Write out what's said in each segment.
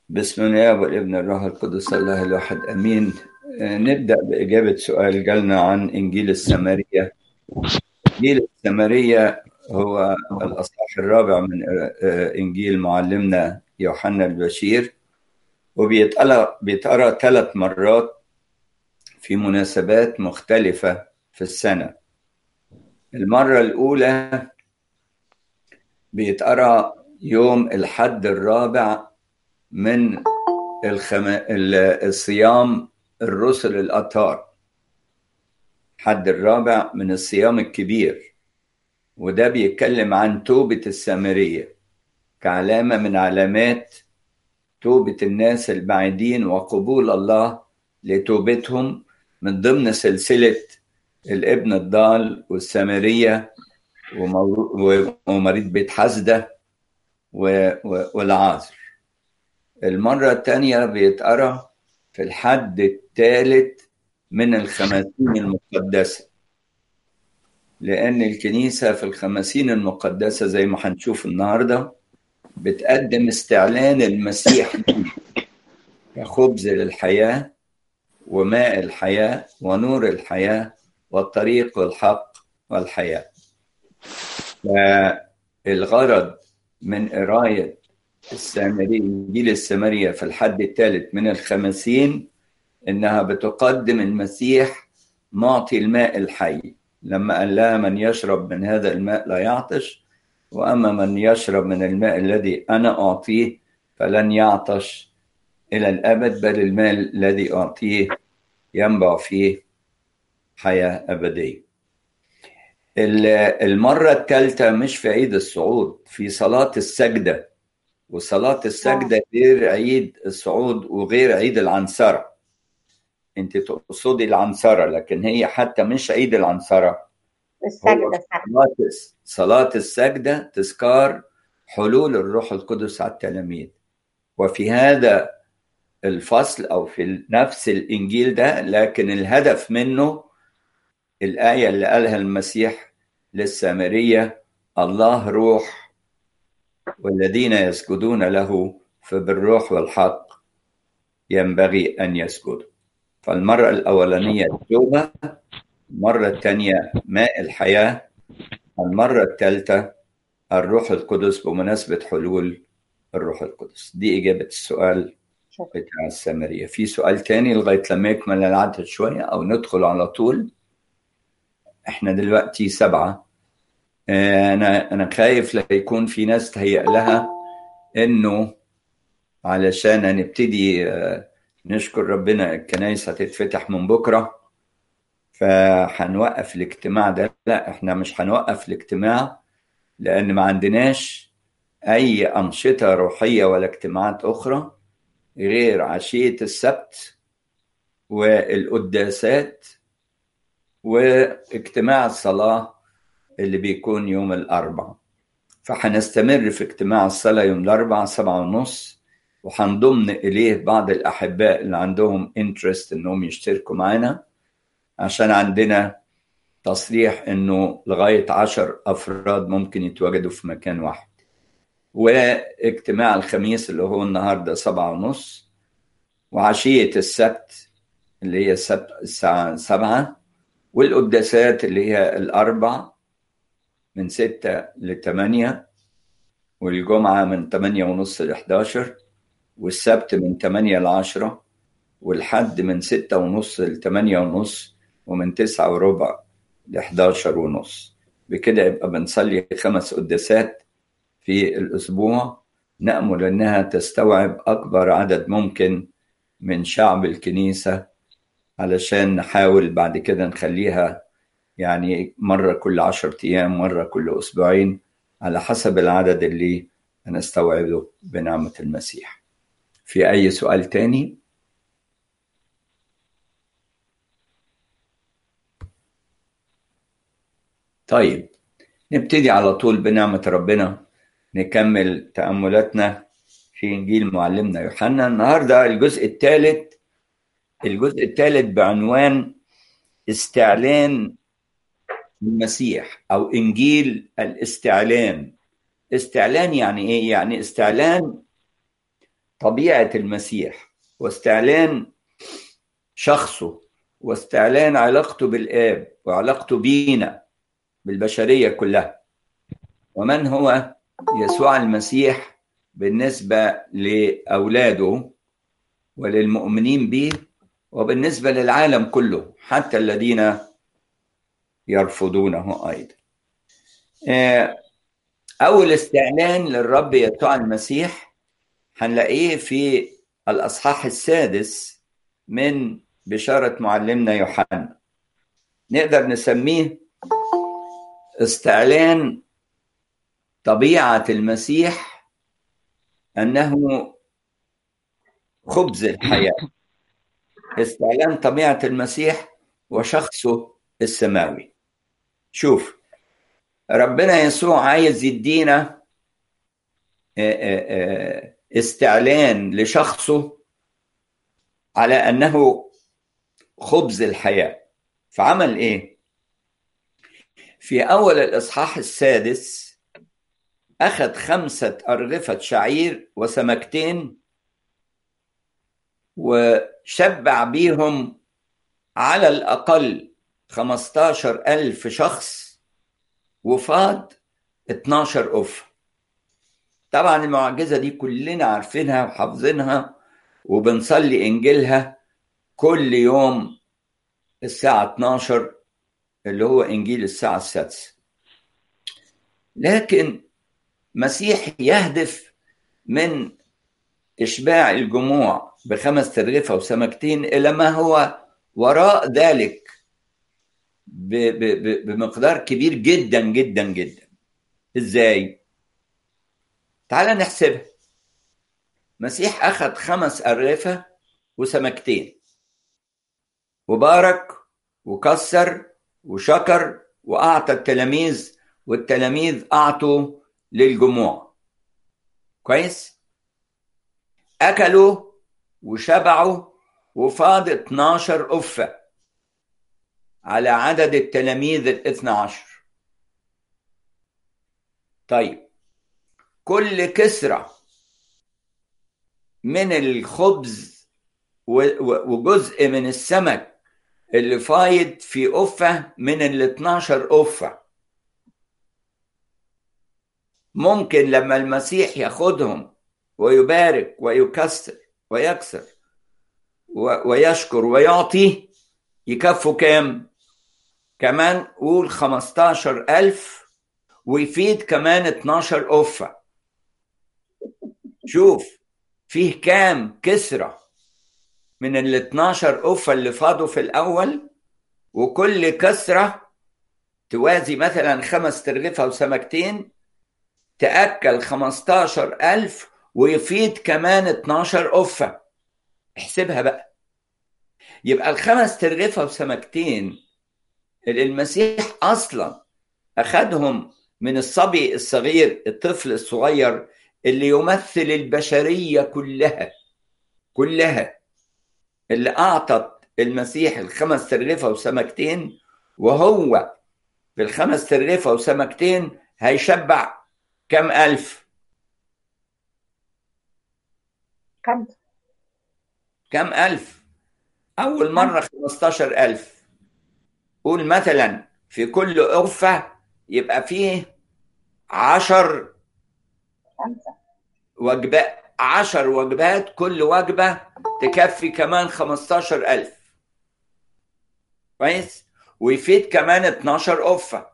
بسم الله والابن الروح القدس الله الواحد امين آه، نبدا باجابه سؤال جالنا عن انجيل السماريه انجيل السماريه هو الاصحاح الرابع من آه، انجيل معلمنا يوحنا البشير وبيتقرا بيتقرا ثلاث مرات في مناسبات مختلفه في السنه المره الاولى بيتقرا يوم الحد الرابع من الخم... الصيام الرسل الأطهار حد الرابع من الصيام الكبير وده بيتكلم عن توبة السامرية كعلامة من علامات توبة الناس البعيدين وقبول الله لتوبتهم من ضمن سلسلة الابن الضال والسامرية ومريض بيت حسدة والعازر المرة الثانية بيتقرا في الحد الثالث من الخمسين المقدسة لأن الكنيسة في الخمسين المقدسة زي ما هنشوف النهاردة بتقدم استعلان المسيح كخبز للحياة وماء الحياة ونور الحياة والطريق والحق والحياة فالغرض من قراية السامري إنجيل السامرية في الحد الثالث من الخمسين إنها بتقدم المسيح معطي الماء الحي لما قال لها من يشرب من هذا الماء لا يعطش وأما من يشرب من الماء الذي أنا أعطيه فلن يعطش إلى الأبد بل الماء الذي أعطيه ينبع فيه حياة أبدية المرة الثالثة مش في عيد الصعود في صلاة السجدة وصلاة السجدة غير عيد الصعود وغير عيد العنصرة انت تقصدي العنصرة لكن هي حتى مش عيد العنصرة السجدة صلاة, صلاة السجدة تذكار حلول الروح القدس على التلاميذ وفي هذا الفصل او في نفس الانجيل ده لكن الهدف منه الايه اللي قالها المسيح للسامريه الله روح والذين يسجدون له فبالروح والحق ينبغي ان يسجدوا فالمره الاولانيه التوبه المره الثانيه ماء الحياه المره الثالثه الروح القدس بمناسبه حلول الروح القدس دي اجابه السؤال بتاع السامريه في سؤال تاني لغايه لما يكمل العدد شويه او ندخل على طول احنا دلوقتي سبعه انا انا خايف لا يكون في ناس تهيأ لها انه علشان نبتدي نشكر ربنا الكنايس هتتفتح من بكره فهنوقف الاجتماع ده لا احنا مش هنوقف الاجتماع لان ما عندناش اي انشطه روحيه ولا اجتماعات اخرى غير عشيه السبت والقداسات واجتماع الصلاه اللي بيكون يوم الأربعاء فهنستمر في اجتماع الصلاة يوم الأربعاء سبعة ونص وهنضم إليه بعض الأحباء اللي عندهم انترست إنهم يشتركوا معنا عشان عندنا تصريح إنه لغاية عشر أفراد ممكن يتواجدوا في مكان واحد واجتماع الخميس اللي هو النهاردة سبعة ونص وعشية السبت اللي هي السبت الساعة سبعة والقداسات اللي هي الأربع من ستة لتمانية والجمعة من تمانية ونص لحداشر والسبت من تمانية لعشرة والحد من ستة ونص لتمانية ونص ومن تسعة وربع لحداشر ونص بكده يبقى بنصلي خمس قداسات في الأسبوع نأمل أنها تستوعب أكبر عدد ممكن من شعب الكنيسة علشان نحاول بعد كده نخليها يعني مرة كل عشرة أيام مرة كل أسبوعين على حسب العدد اللي هنستوعبه بنعمة المسيح في أي سؤال تاني؟ طيب نبتدي على طول بنعمة ربنا نكمل تأملاتنا في إنجيل معلمنا يوحنا النهاردة الجزء الثالث الجزء الثالث بعنوان استعلان المسيح او انجيل الاستعلان استعلان يعني ايه يعني استعلان طبيعة المسيح واستعلان شخصه واستعلان علاقته بالآب وعلاقته بينا بالبشرية كلها ومن هو يسوع المسيح بالنسبة لأولاده وللمؤمنين به وبالنسبة للعالم كله حتى الذين يرفضونه أيضا أول استعلان للرب يسوع المسيح هنلاقيه في الأصحاح السادس من بشارة معلمنا يوحنا نقدر نسميه استعلان طبيعة المسيح أنه خبز الحياة استعلان طبيعة المسيح وشخصه السماوي شوف ربنا يسوع عايز يدينا استعلان لشخصه على انه خبز الحياه فعمل ايه في اول الاصحاح السادس اخذ خمسه ارغفه شعير وسمكتين وشبع بيهم على الاقل خمستاشر الف شخص وفاض 12 أف طبعا المعجزة دي كلنا عارفينها وحافظينها وبنصلي إنجيلها كل يوم الساعة 12 اللي هو إنجيل الساعة السادسة لكن مسيح يهدف من إشباع الجموع بخمس ترغفة وسمكتين إلى ما هو وراء ذلك بمقدار كبير جدا جدا جدا ازاي تعال نحسبها مسيح اخذ خمس ارغفه وسمكتين وبارك وكسر وشكر واعطى التلاميذ والتلاميذ اعطوا للجموع كويس اكلوا وشبعوا وفاض 12 أفة على عدد التلاميذ الاثنى عشر طيب كل كسرة من الخبز وجزء من السمك اللي فايض في أفة من ال 12 أفة ممكن لما المسيح ياخدهم ويبارك ويكسر ويكسر ويشكر ويعطي يكفوا كام؟ كمان قول 15000 ويفيد كمان 12 أفة شوف فيه كام كسرة من ال 12 أفة اللي فاضوا في الأول وكل كسرة توازي مثلا خمس ترغفة وسمكتين تأكل 15000 ويفيد كمان 12 أفة احسبها بقى يبقى الخمس ترغفة وسمكتين اللي المسيح أصلا أخذهم من الصبي الصغير الطفل الصغير اللي يمثل البشرية كلها كلها اللي أعطت المسيح الخمس ترغفة وسمكتين وهو بالخمس ترغفة وسمكتين هيشبع كم ألف كم كم ألف أول مرة خمستاشر ألف قول مثلا في كل أغفة يبقى فيه عشر خمسة وجبات عشر وجبات كل وجبة تكفي كمان خمستاشر ألف كويس ويفيد كمان 12 أفة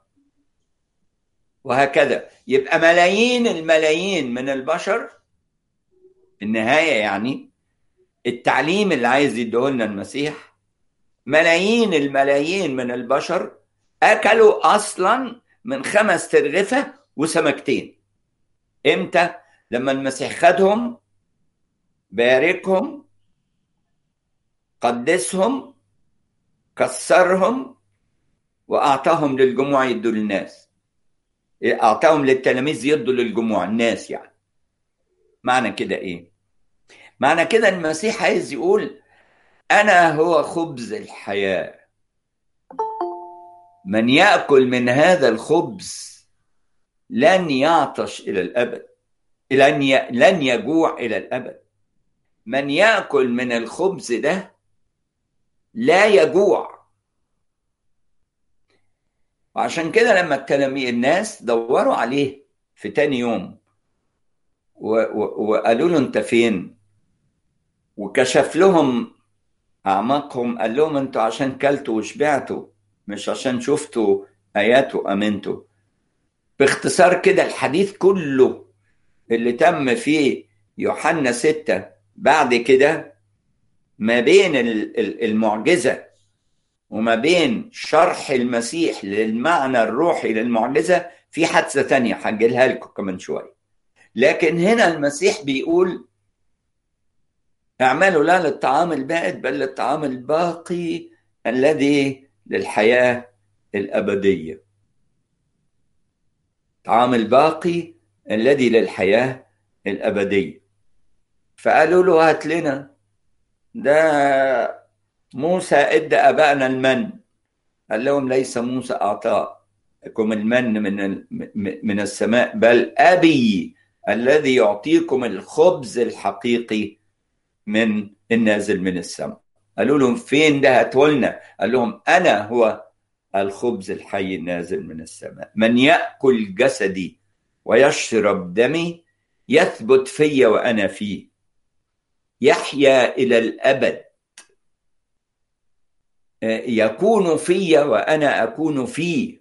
وهكذا يبقى ملايين الملايين من البشر النهاية يعني التعليم اللي عايز يديهولنا المسيح ملايين الملايين من البشر أكلوا أصلا من خمس ترغفة وسمكتين إمتى؟ لما المسيح خدهم باركهم قدسهم كسرهم وأعطاهم للجموع يدوا للناس أعطاهم للتلاميذ يدوا للجموع الناس يعني معنى كده إيه؟ معنى كده المسيح عايز يقول أنا هو خبز الحياة من يأكل من هذا الخبز لن يعطش إلى الأبد لن ي... لن يجوع إلى الأبد من ياكل من الخبز ده لا يجوع وعشان كده لما التلاميذ الناس دوروا عليه في تاني يوم و- و- وقالوا له انت فين وكشف لهم اعماقهم قال لهم انتوا عشان كلتوا وشبعتوا مش عشان شفتوا ايات وامنتوا باختصار كده الحديث كله اللي تم في يوحنا ستة بعد كده ما بين ال- ال- المعجزة وما بين شرح المسيح للمعنى الروحي للمعجزة في حادثة تانية هجيلها لكم كمان شوية لكن هنا المسيح بيقول اعملوا لا للطعام البائد بل للطعام الباقي الذي للحياة الأبدية طعام الباقي الذي للحياة الأبدية فقالوا له هات لنا ده موسى ادى ابائنا المن قال لهم ليس موسى اعطاكم المن من ال- م- من السماء بل ابي الذي يعطيكم الخبز الحقيقي من النازل من السماء قالوا لهم فين ده هاتولنا قال لهم انا هو الخبز الحي النازل من السماء من ياكل جسدي ويشرب دمي يثبت في وانا فيه يحيا الى الابد يكون في وانا اكون فيه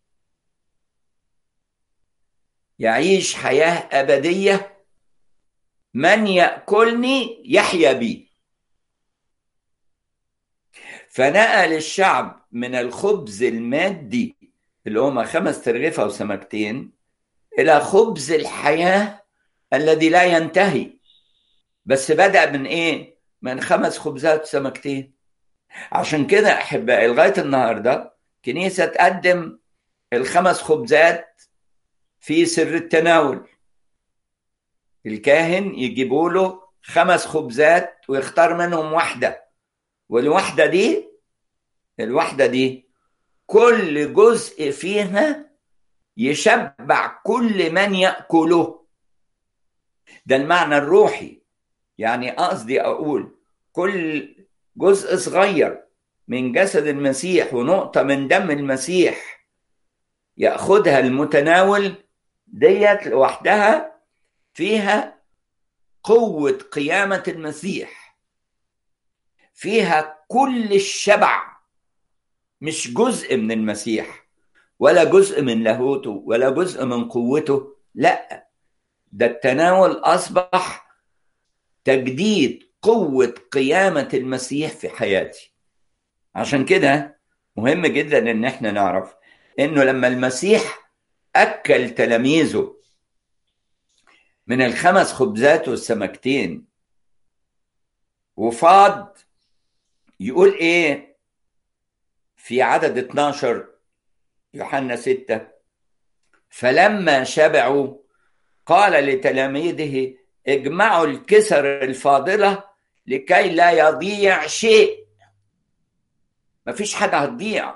يعيش حياه ابديه من ياكلني يحيا بي فنقل الشعب من الخبز المادي اللي هما خمس ترغفه وسمكتين الى خبز الحياه الذي لا ينتهي بس بدا من ايه من خمس خبزات وسمكتين عشان كده احبائي لغايه النهارده كنيسه تقدم الخمس خبزات في سر التناول الكاهن يجيبوا له خمس خبزات ويختار منهم واحده والواحده دي الواحده دي كل جزء فيها يشبع كل من ياكله ده المعنى الروحي يعني قصدي اقول كل جزء صغير من جسد المسيح ونقطة من دم المسيح ياخدها المتناول ديت لوحدها فيها قوة قيامة المسيح فيها كل الشبع مش جزء من المسيح ولا جزء من لاهوته ولا جزء من قوته لا ده التناول اصبح تجديد قوة قيامة المسيح في حياتي عشان كده مهم جدا ان احنا نعرف انه لما المسيح اكل تلاميذه من الخمس خبزات والسمكتين وفاض يقول ايه في عدد 12 يوحنا 6 فلما شبعوا قال لتلاميذه اجمعوا الكسر الفاضلة لكي لا يضيع شيء مفيش حاجة هتضيع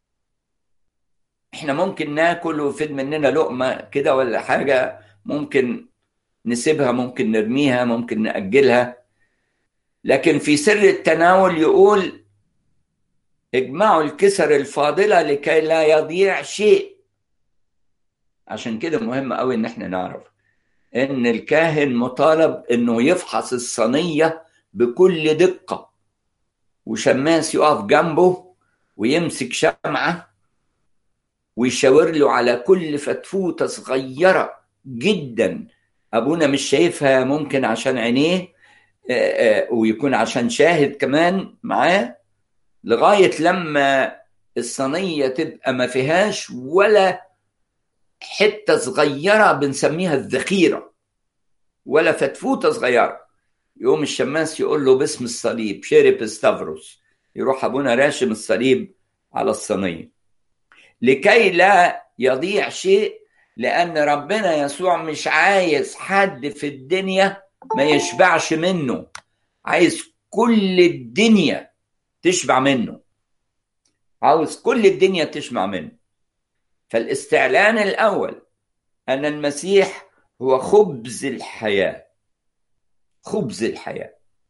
احنا ممكن ناكل ويفيد مننا لقمة كده ولا حاجة ممكن نسيبها ممكن نرميها ممكن نأجلها لكن في سر التناول يقول اجمعوا الكسر الفاضلة لكي لا يضيع شيء عشان كده مهم قوي ان احنا نعرف ان الكاهن مطالب انه يفحص الصينيه بكل دقه وشماس يقف جنبه ويمسك شمعه ويشاور له على كل فتفوته صغيره جدا ابونا مش شايفها ممكن عشان عينيه ويكون عشان شاهد كمان معاه لغايه لما الصينيه تبقى ما فيهاش ولا حته صغيره بنسميها الذخيره ولا فتفوته صغيره يقوم الشماس يقول له باسم الصليب شرب ستافروس يروح ابونا راشم الصليب على الصينيه لكي لا يضيع شيء لان ربنا يسوع مش عايز حد في الدنيا ما يشبعش منه عايز كل الدنيا تشبع منه عاوز كل الدنيا تشبع منه فالاستعلان الاول ان المسيح هو خبز الحياه خبز الحياه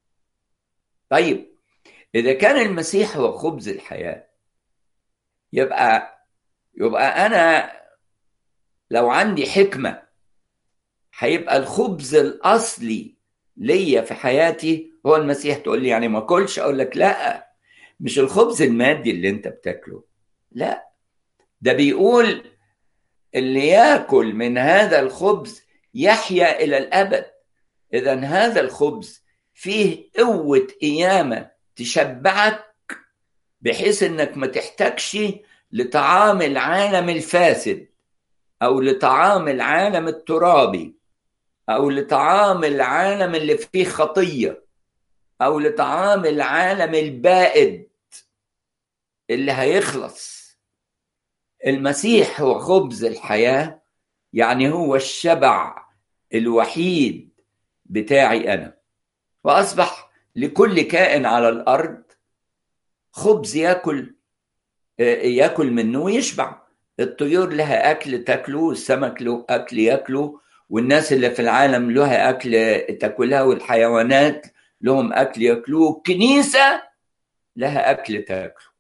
طيب إذا كان المسيح هو خبز الحياة يبقى يبقى أنا لو عندي حكمة هيبقى الخبز الأصلي ليا في حياتي هو المسيح تقول لي يعني ما كلش أقول لك لا مش الخبز المادي اللي أنت بتاكله لا ده بيقول اللي ياكل من هذا الخبز يحيا إلى الأبد إذا هذا الخبز فيه قوة قيامة تشبعك بحيث إنك ما تحتاجش لطعام العالم الفاسد أو لطعام العالم الترابي أو لطعام العالم اللي فيه خطية أو لطعام العالم البائد اللي هيخلص المسيح هو خبز الحياة يعني هو الشبع الوحيد بتاعي أنا وأصبح لكل كائن على الأرض خبز ياكل ياكل منه ويشبع الطيور لها أكل تاكله والسمك له أكل ياكله والناس اللي في العالم لها أكل تاكلها والحيوانات لهم أكل ياكلوه الكنيسة لها أكل تاكله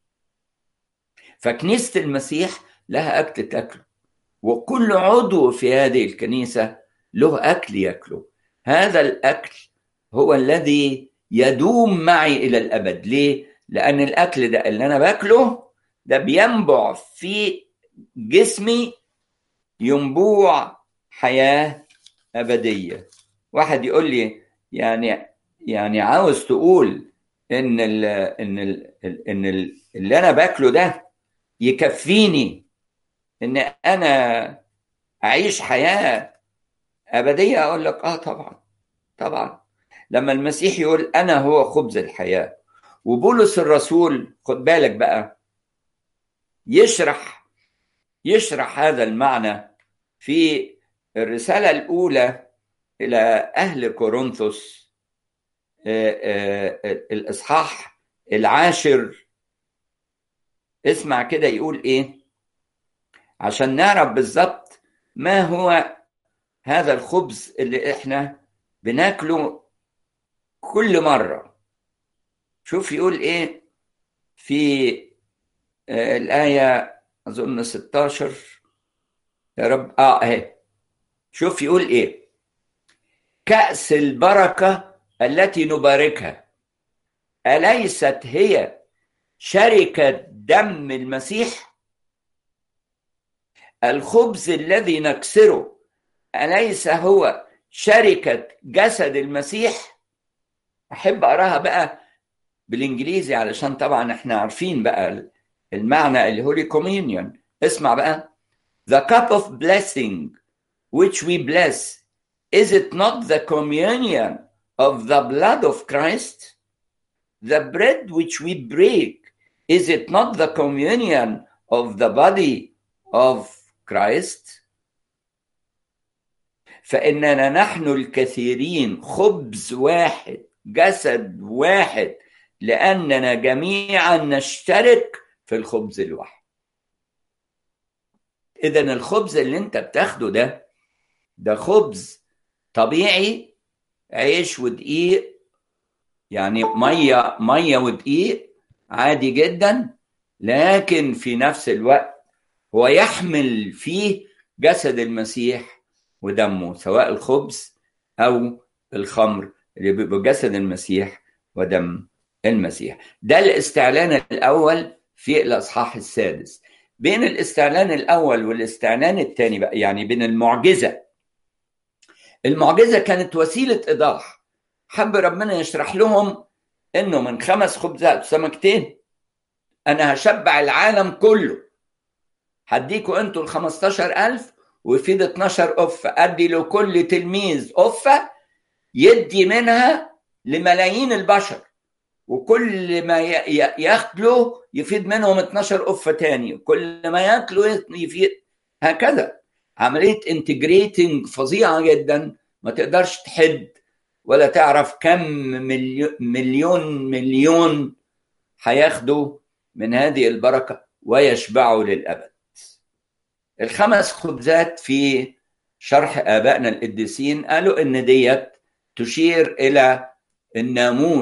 فكنيسة المسيح لها أكل تاكله وكل عضو في هذه الكنيسة له أكل ياكله هذا الأكل هو الذي يدوم معي إلى الأبد ليه؟ لأن الأكل ده اللي أنا باكله ده بينبع في جسمي ينبوع حياة أبدية واحد يقول لي يعني يعني عاوز تقول إن ال إن ال إن ال اللي أنا باكله ده يكفيني إن أنا أعيش حياة أبدية أقول لك آه طبعا طبعا لما المسيح يقول أنا هو خبز الحياة وبولس الرسول خد بالك بقى يشرح يشرح هذا المعنى في الرسالة الأولى إلى أهل كورنثوس الإصحاح العاشر اسمع كده يقول إيه عشان نعرف بالظبط ما هو هذا الخبز اللي إحنا بناكله كل مرة شوف يقول إيه في الآية أظن 16 يا رب آه أهي شوف يقول إيه كأس البركة التي نباركها أليست هي شركة دم المسيح الخبز الذي نكسره أليس هو شركة جسد المسيح أحب أراها بقى بالإنجليزي علشان طبعا إحنا عارفين بقى المعنى الهولي كوميونيون اسمع بقى The cup of blessing which we bless is it not the communion of the blood of Christ? The bread which we break is it not the communion of the body of Christ? فإننا نحن الكثيرين خبز واحد جسد واحد لأننا جميعا نشترك في الخبز الواحد إذا الخبز اللي أنت بتاخده ده ده خبز طبيعي عيش ودقيق يعني مية مية ودقيق عادي جدا لكن في نفس الوقت هو يحمل فيه جسد المسيح ودمه سواء الخبز أو الخمر اللي بيبقى جسد المسيح ودم المسيح ده الاستعلان الأول في الأصحاح السادس بين الاستعلان الأول والاستعلان الثاني بقى يعني بين المعجزة المعجزة كانت وسيلة إيضاح حب ربنا يشرح لهم إنه من خمس خبزات وسمكتين أنا هشبع العالم كله هديكوا أنتوا ال 15000 ويفيد 12 قفة أدي لكل تلميذ قفة يدي منها لملايين البشر وكل ما ياكلوا يفيد منهم 12 قفه تاني كل ما ياكلوا يفيد هكذا عمليه انتجريتنج فظيعه جدا ما تقدرش تحد ولا تعرف كم مليون مليون, مليون هياخدوا من هذه البركه ويشبعوا للابد الخمس خبزات في شرح ابائنا القديسين قالوا ان ديت تشير الى الناموس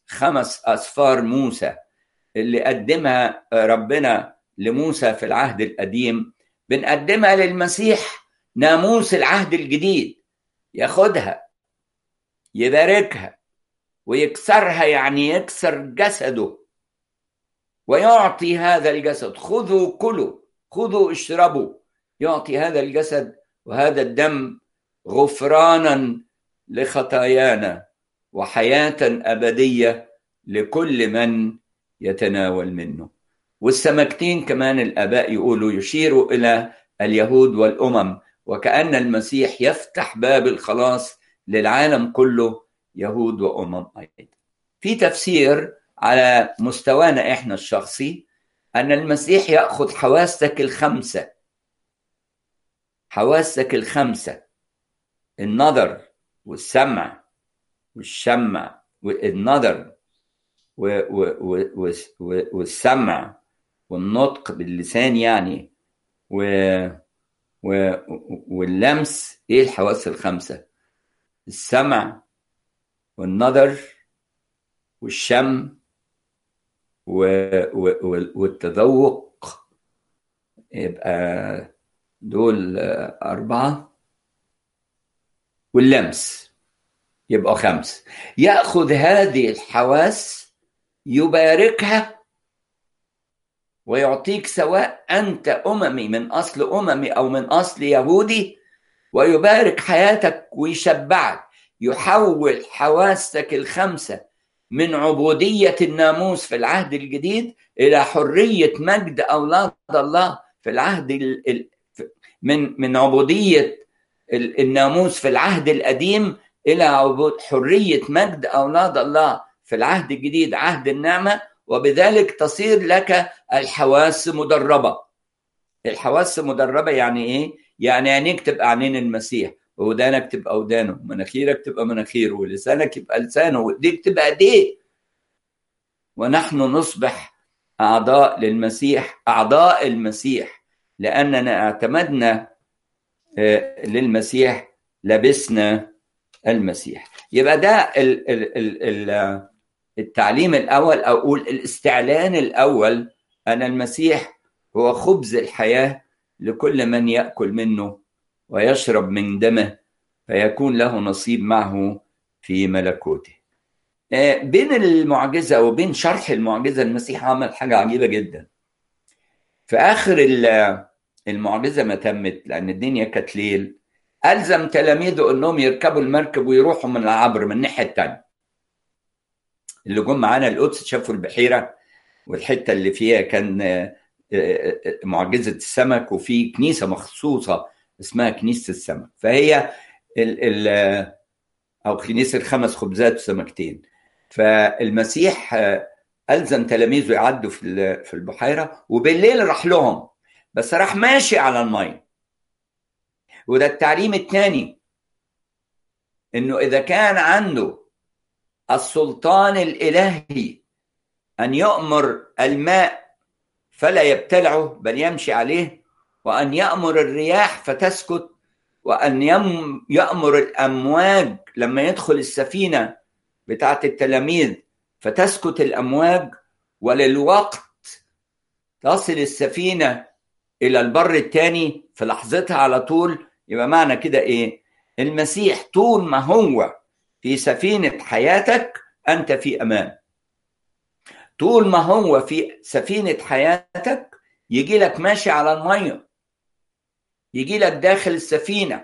خمس أسفار موسى اللي قدمها ربنا لموسى في العهد القديم بنقدمها للمسيح ناموس العهد الجديد ياخدها يباركها ويكسرها يعني يكسر جسده ويعطي هذا الجسد خذوا كلوا خذوا اشربوا يعطي هذا الجسد وهذا الدم غفرانا لخطايانا وحياه ابديه لكل من يتناول منه والسمكتين كمان الاباء يقولوا يشيروا الى اليهود والامم وكان المسيح يفتح باب الخلاص للعالم كله يهود وامم ايضا في تفسير على مستوانا احنا الشخصي ان المسيح ياخذ حواستك الخمسه حواستك الخمسه النظر والسمع والشمع والنظر والسمع والنطق باللسان يعني و و واللمس ايه الحواس الخمسه السمع والنظر والشم و... و... والتذوق يبقى دول أربعة واللمس يبقى خمس يأخذ هذه الحواس يباركها ويعطيك سواء أنت أممي من أصل أممي أو من أصل يهودي ويبارك حياتك ويشبعك يحول حواستك الخمسة من عبودية الناموس في العهد الجديد إلى حرية مجد أولاد الله في العهد ال... من من عبودية الناموس في العهد القديم إلى عبود حرية مجد أولاد الله في العهد الجديد عهد النعمة وبذلك تصير لك الحواس مدربة الحواس مدربة يعني إيه؟ يعني عينيك تبقى عينين المسيح ودانك تبقى ودانه مناخيرك تبقى مناخيره ولسانك يبقى لسانه وايديك تبقى ايديه ونحن نصبح اعضاء للمسيح اعضاء المسيح لاننا اعتمدنا للمسيح لبسنا المسيح يبقى ده ال ال ال التعليم الاول او اقول الاستعلان الاول ان المسيح هو خبز الحياه لكل من ياكل منه ويشرب من دمه فيكون له نصيب معه في ملكوته بين المعجزة وبين شرح المعجزة المسيح عمل حاجة عجيبة جدا في آخر المعجزة ما تمت لأن الدنيا كانت ليل ألزم تلاميذه أنهم يركبوا المركب ويروحوا من العبر من الناحية التانية اللي جم معانا القدس شافوا البحيرة والحتة اللي فيها كان معجزة السمك وفي كنيسة مخصوصة اسمها كنيسه السمك فهي ال ال او كنيسه الخمس خبزات وسمكتين فالمسيح الزم تلاميذه يعدوا في في البحيره وبالليل راح لهم بس راح ماشي على الميه وده التعليم الثاني انه اذا كان عنده السلطان الالهي ان يؤمر الماء فلا يبتلعه بل يمشي عليه وأن يأمر الرياح فتسكت وأن يم يأمر الأمواج لما يدخل السفينة بتاعت التلاميذ فتسكت الأمواج وللوقت تصل السفينة إلى البر الثاني في لحظتها على طول يبقى معنى كده إيه؟ المسيح طول ما هو في سفينة حياتك أنت في أمان طول ما هو في سفينة حياتك يجي لك ماشي على الميه يجي لك داخل السفينة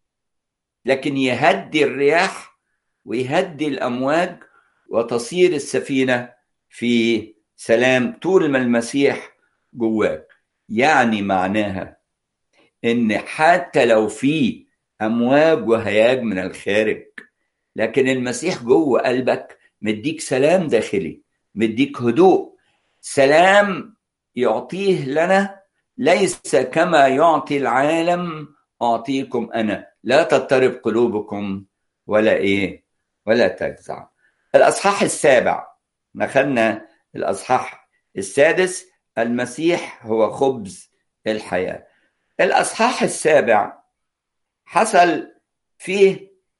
لكن يهدي الرياح ويهدي الأمواج وتصير السفينة في سلام طول ما المسيح جواك يعني معناها إن حتى لو في أمواج وهياج من الخارج لكن المسيح جوه قلبك مديك سلام داخلي مديك هدوء سلام يعطيه لنا ليس كما يعطي العالم اعطيكم انا لا تضطرب قلوبكم ولا ايه ولا تجزع الاصحاح السابع دخلنا الاصحاح السادس المسيح هو خبز الحياه الاصحاح السابع حصل فيه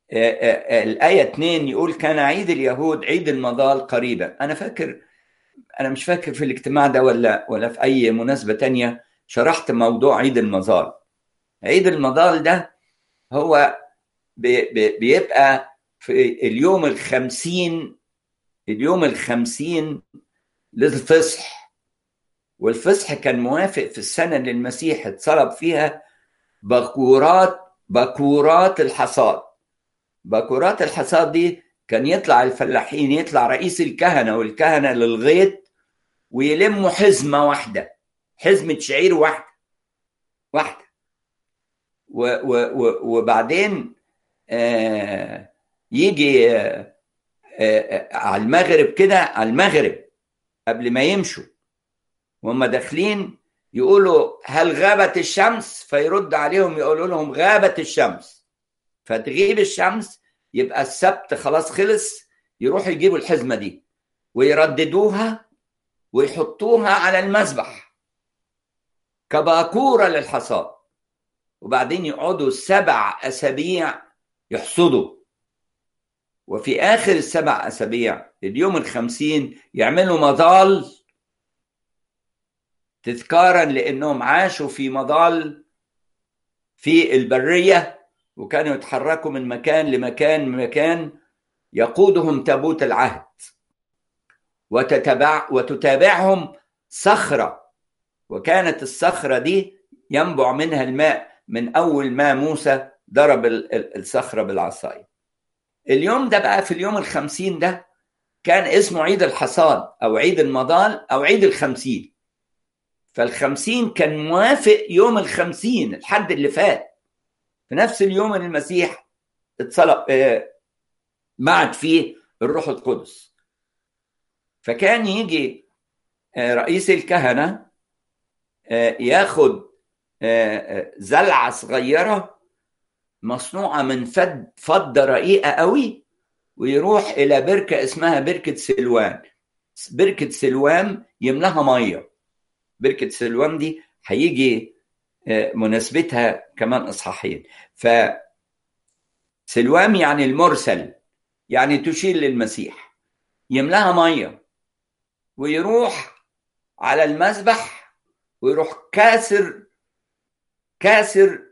الآية 2 يقول كان عيد اليهود عيد المضال قريبا أنا فاكر أنا مش فاكر في الاجتماع ده ولا ولا في أي مناسبة تانية شرحت موضوع عيد المظال عيد المظال ده هو بيبقى في اليوم الخمسين اليوم الخمسين للفصح والفصح كان موافق في السنة اللي المسيح اتصلب فيها بكورات بكورات الحصاد بكورات الحصاد دي كان يطلع الفلاحين يطلع رئيس الكهنة والكهنة للغيط ويلموا حزمة واحدة حزمة شعير واحدة واحدة و و و وبعدين آه يجي آه آه على المغرب كده على المغرب قبل ما يمشوا وهم داخلين يقولوا هل غابت الشمس فيرد عليهم يقولوا لهم غابت الشمس فتغيب الشمس يبقى السبت خلاص خلص يروحوا يجيبوا الحزمه دي ويرددوها ويحطوها على المذبح كباكوره للحصاد وبعدين يقعدوا سبع اسابيع يحصدوا وفي اخر السبع اسابيع اليوم الخمسين يعملوا مظال تذكارا لانهم عاشوا في مظال في البريه وكانوا يتحركوا من مكان لمكان مكان يقودهم تابوت العهد وتتبع وتتابعهم صخره وكانت الصخره دي ينبع منها الماء من اول ما موسى ضرب الصخره بالعصايه اليوم ده بقى في اليوم الخمسين ده كان اسمه عيد الحصاد او عيد المضال او عيد الخمسين فالخمسين كان موافق يوم الخمسين الحد اللي فات في نفس اليوم اللي المسيح اتصلب معت فيه الروح القدس فكان يجي رئيس الكهنة ياخد زلعة صغيرة مصنوعة من فد فضة رقيقة قوي ويروح إلى بركة اسمها بركة سلوان بركة سلوان يملاها مية بركة سلوان دي هيجي مناسبتها كمان إصحاحين ف سلوام يعني المرسل يعني تشير للمسيح يملاها مية ويروح على المذبح ويروح كاسر كاسر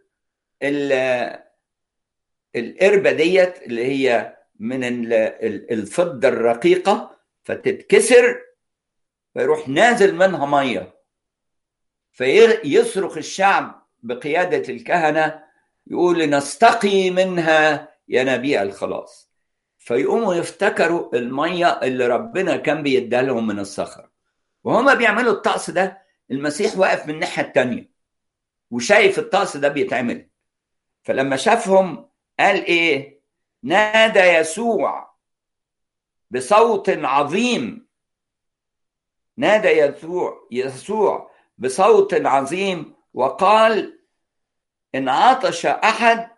القربة ديت اللي هي من الفضة الرقيقة فتتكسر فيروح نازل منها مية فيصرخ الشعب بقيادة الكهنة يقول نستقي منها ينابيع الخلاص فيقوموا يفتكروا المية اللي ربنا كان بيديها لهم من الصخرة وهما بيعملوا الطقس ده المسيح واقف من الناحية التانية وشايف الطقس ده بيتعمل فلما شافهم قال ايه نادى يسوع بصوت عظيم نادى يسوع يسوع بصوت عظيم وقال ان عطش احد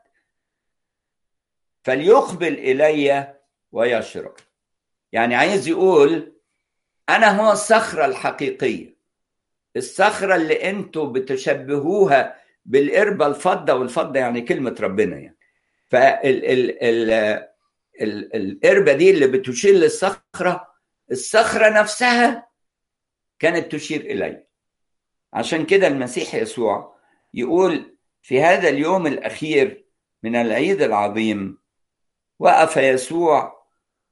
فليقبل الي ويشرب يعني عايز يقول انا هو الصخره الحقيقيه الصخره اللي انتوا بتشبهوها بالقربه الفضه والفضه يعني كلمه ربنا يعني فالقربه دي اللي بتشير للصخره الصخره نفسها كانت تشير الي عشان كده المسيح يسوع يقول في هذا اليوم الاخير من العيد العظيم وقف يسوع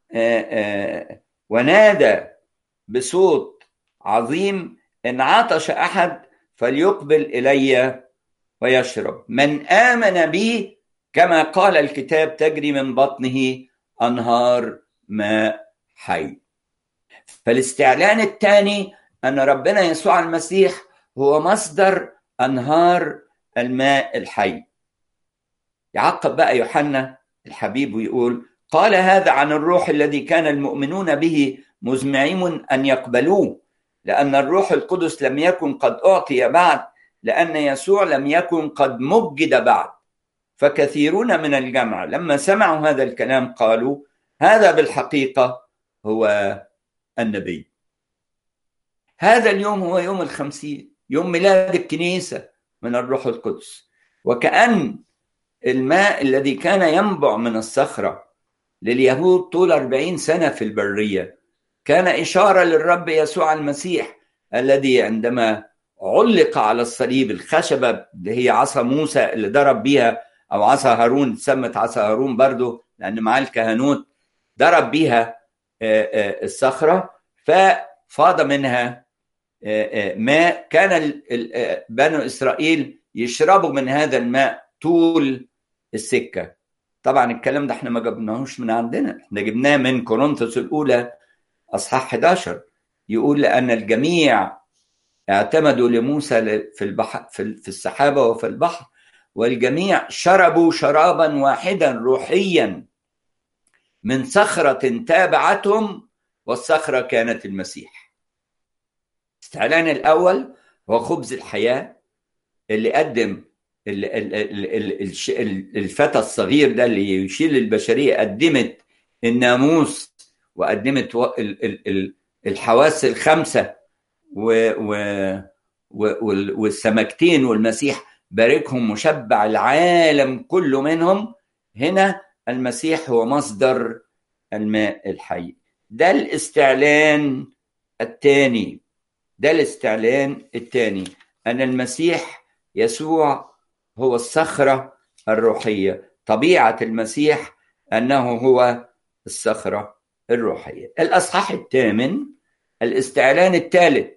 ونادى بصوت عظيم ان عطش احد فليقبل الي ويشرب من امن بي كما قال الكتاب تجري من بطنه انهار ماء حي فالاستعلان الثاني ان ربنا يسوع المسيح هو مصدر انهار الماء الحي يعقب بقى يوحنا الحبيب ويقول قال هذا عن الروح الذي كان المؤمنون به مزمعين ان يقبلوه لان الروح القدس لم يكن قد اعطي بعد لان يسوع لم يكن قد مجد بعد فكثيرون من الجمع لما سمعوا هذا الكلام قالوا هذا بالحقيقه هو النبي هذا اليوم هو يوم الخمسين يوم ميلاد الكنيسه من الروح القدس وكأن الماء الذي كان ينبع من الصخرة لليهود طول أربعين سنة في البرية كان إشارة للرب يسوع المسيح الذي عندما علق على الصليب الخشبة اللي هي عصا موسى اللي ضرب بيها أو عصا هارون سمت عصا هارون برضو لأن معاه الكهنوت ضرب بيها الصخرة ففاض منها ماء كان بنو إسرائيل يشربوا من هذا الماء طول السكة طبعا الكلام ده احنا ما جبناهوش من عندنا احنا جبناه من كورنثوس الأولى أصحاح 11 يقول لأن الجميع اعتمدوا لموسى في البحر في السحابة وفي البحر والجميع شربوا شرابا واحدا روحيا من صخرة تابعتهم والصخرة كانت المسيح استعلان الأول هو خبز الحياة اللي قدم الفتى الصغير ده اللي يشيل البشرية قدمت الناموس وقدمت الحواس الخمسة والسمكتين والمسيح باركهم مشبع العالم كله منهم هنا المسيح هو مصدر الماء الحي ده الاستعلان الثاني ده الاستعلان الثاني أن المسيح يسوع هو الصخرة الروحية طبيعة المسيح أنه هو الصخرة الروحية الأصحاح الثامن الاستعلان الثالث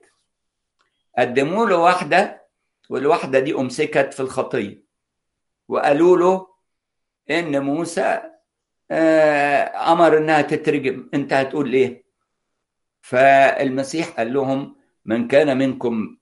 قدموا له واحدة والواحدة دي أمسكت في الخطية وقالوا له إن موسى أمر إنها تترجم أنت هتقول إيه فالمسيح قال لهم من كان منكم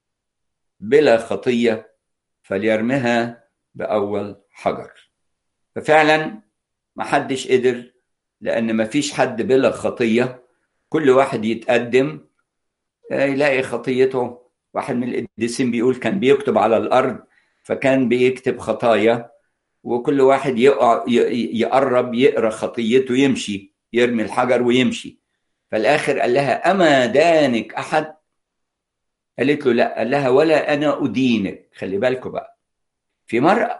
بلا خطية فليرمها بأول حجر ففعلا ما حدش قدر لأن ما فيش حد بلا خطية كل واحد يتقدم يلاقي خطيته واحد من القديسين بيقول كان بيكتب على الأرض فكان بيكتب خطايا وكل واحد يقع يقرب يقرا خطيته يمشي يرمي الحجر ويمشي فالآخر قال لها أما دانك أحد قالت له لا قال لها ولا أنا أدينك خلي بالكم بقى في مرة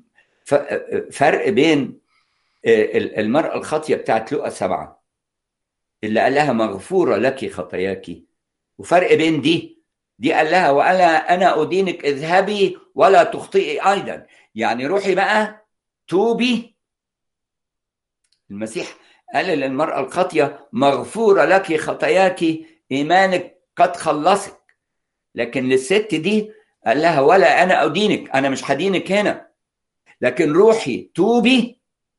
فرق بين المرأة الخاطية بتاعت لقى سبعة اللي قال لها مغفورة لك خطاياك وفرق بين دي دي قال لها وأنا أنا أدينك اذهبي ولا تخطئي أيضا يعني روحي بقى توبي المسيح قال للمرأة الخاطية مغفورة لك خطاياك إيمانك قد خلصك لكن للست دي قال لها ولا أنا أدينك أنا مش هدينك هنا لكن روحي توبي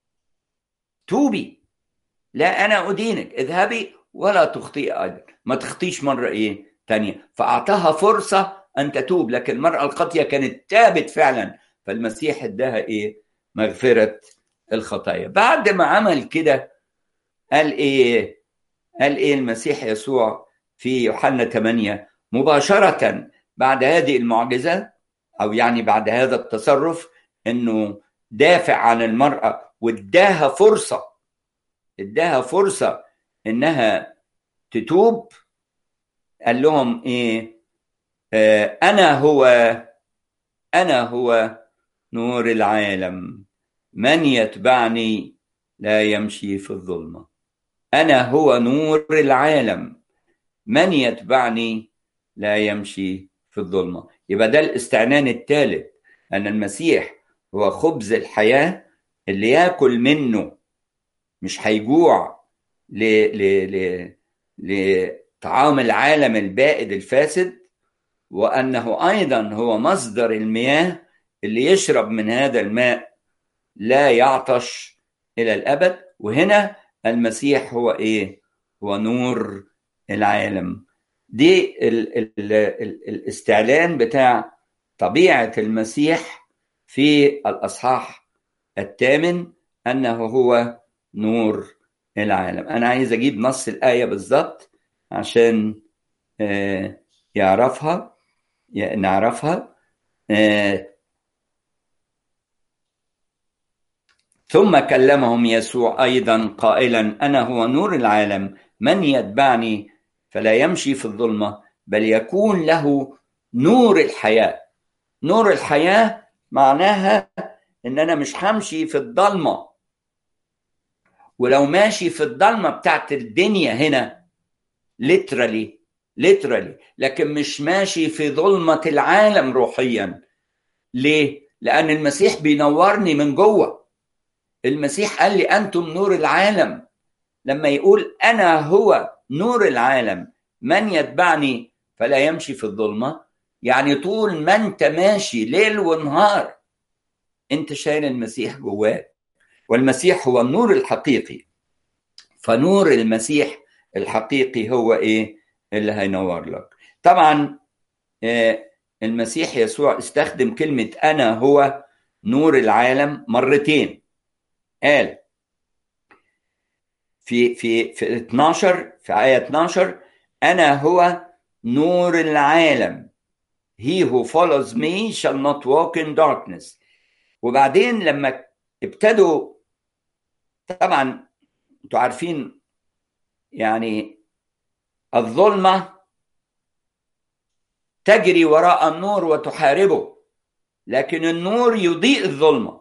توبي لا أنا أدينك اذهبي ولا تخطئي أيضا ما تخطيش مرة إيه تانية فأعطاها فرصة أن تتوب لكن المرأة الخاطية كانت تابت فعلا فالمسيح اداها إيه مغفرة الخطايا بعد ما عمل كده قال إيه قال إيه المسيح يسوع في يوحنا 8 مباشرة بعد هذه المعجزة أو يعني بعد هذا التصرف إنه دافع عن المرأة واداها فرصة اداها فرصة إنها تتوب قال لهم إيه آه أنا هو أنا هو نور العالم من يتبعني لا يمشي في الظلمة أنا هو نور العالم من يتبعني لا يمشي في الظلمة يبقى ده الاستعنان الثالث أن المسيح هو خبز الحياة اللي ياكل منه مش هيجوع ل... ل... ل... لطعام العالم البائد الفاسد وأنه أيضا هو مصدر المياه اللي يشرب من هذا الماء لا يعطش إلى الأبد وهنا المسيح هو إيه؟ هو نور العالم دي ال ال ال الاستعلان بتاع طبيعة المسيح في الأصحاح الثامن أنه هو نور العالم أنا عايز أجيب نص الآية بالظبط عشان آه يعرفها نعرفها آه ثم كلمهم يسوع أيضا قائلا أنا هو نور العالم من يتبعني فلا يمشي في الظلمة بل يكون له نور الحياة نور الحياة معناها ان انا مش همشي في الضلمه ولو ماشي في الضلمه بتاعت الدنيا هنا ليترالي ليترالي لكن مش ماشي في ظلمه العالم روحيا ليه لان المسيح بينورني من جوه المسيح قال لي انتم نور العالم لما يقول انا هو نور العالم من يتبعني فلا يمشي في الظلمه يعني طول ما انت ماشي ليل ونهار انت شايل المسيح جواك والمسيح هو النور الحقيقي فنور المسيح الحقيقي هو ايه اللي هينور لك طبعا المسيح يسوع استخدم كلمة أنا هو نور العالم مرتين قال في في في 12 في آية 12 أنا هو نور العالم He who follows me shall not walk in darkness وبعدين لما ابتدوا طبعا انتوا عارفين يعني الظلمه تجري وراء النور وتحاربه لكن النور يضيء الظلمه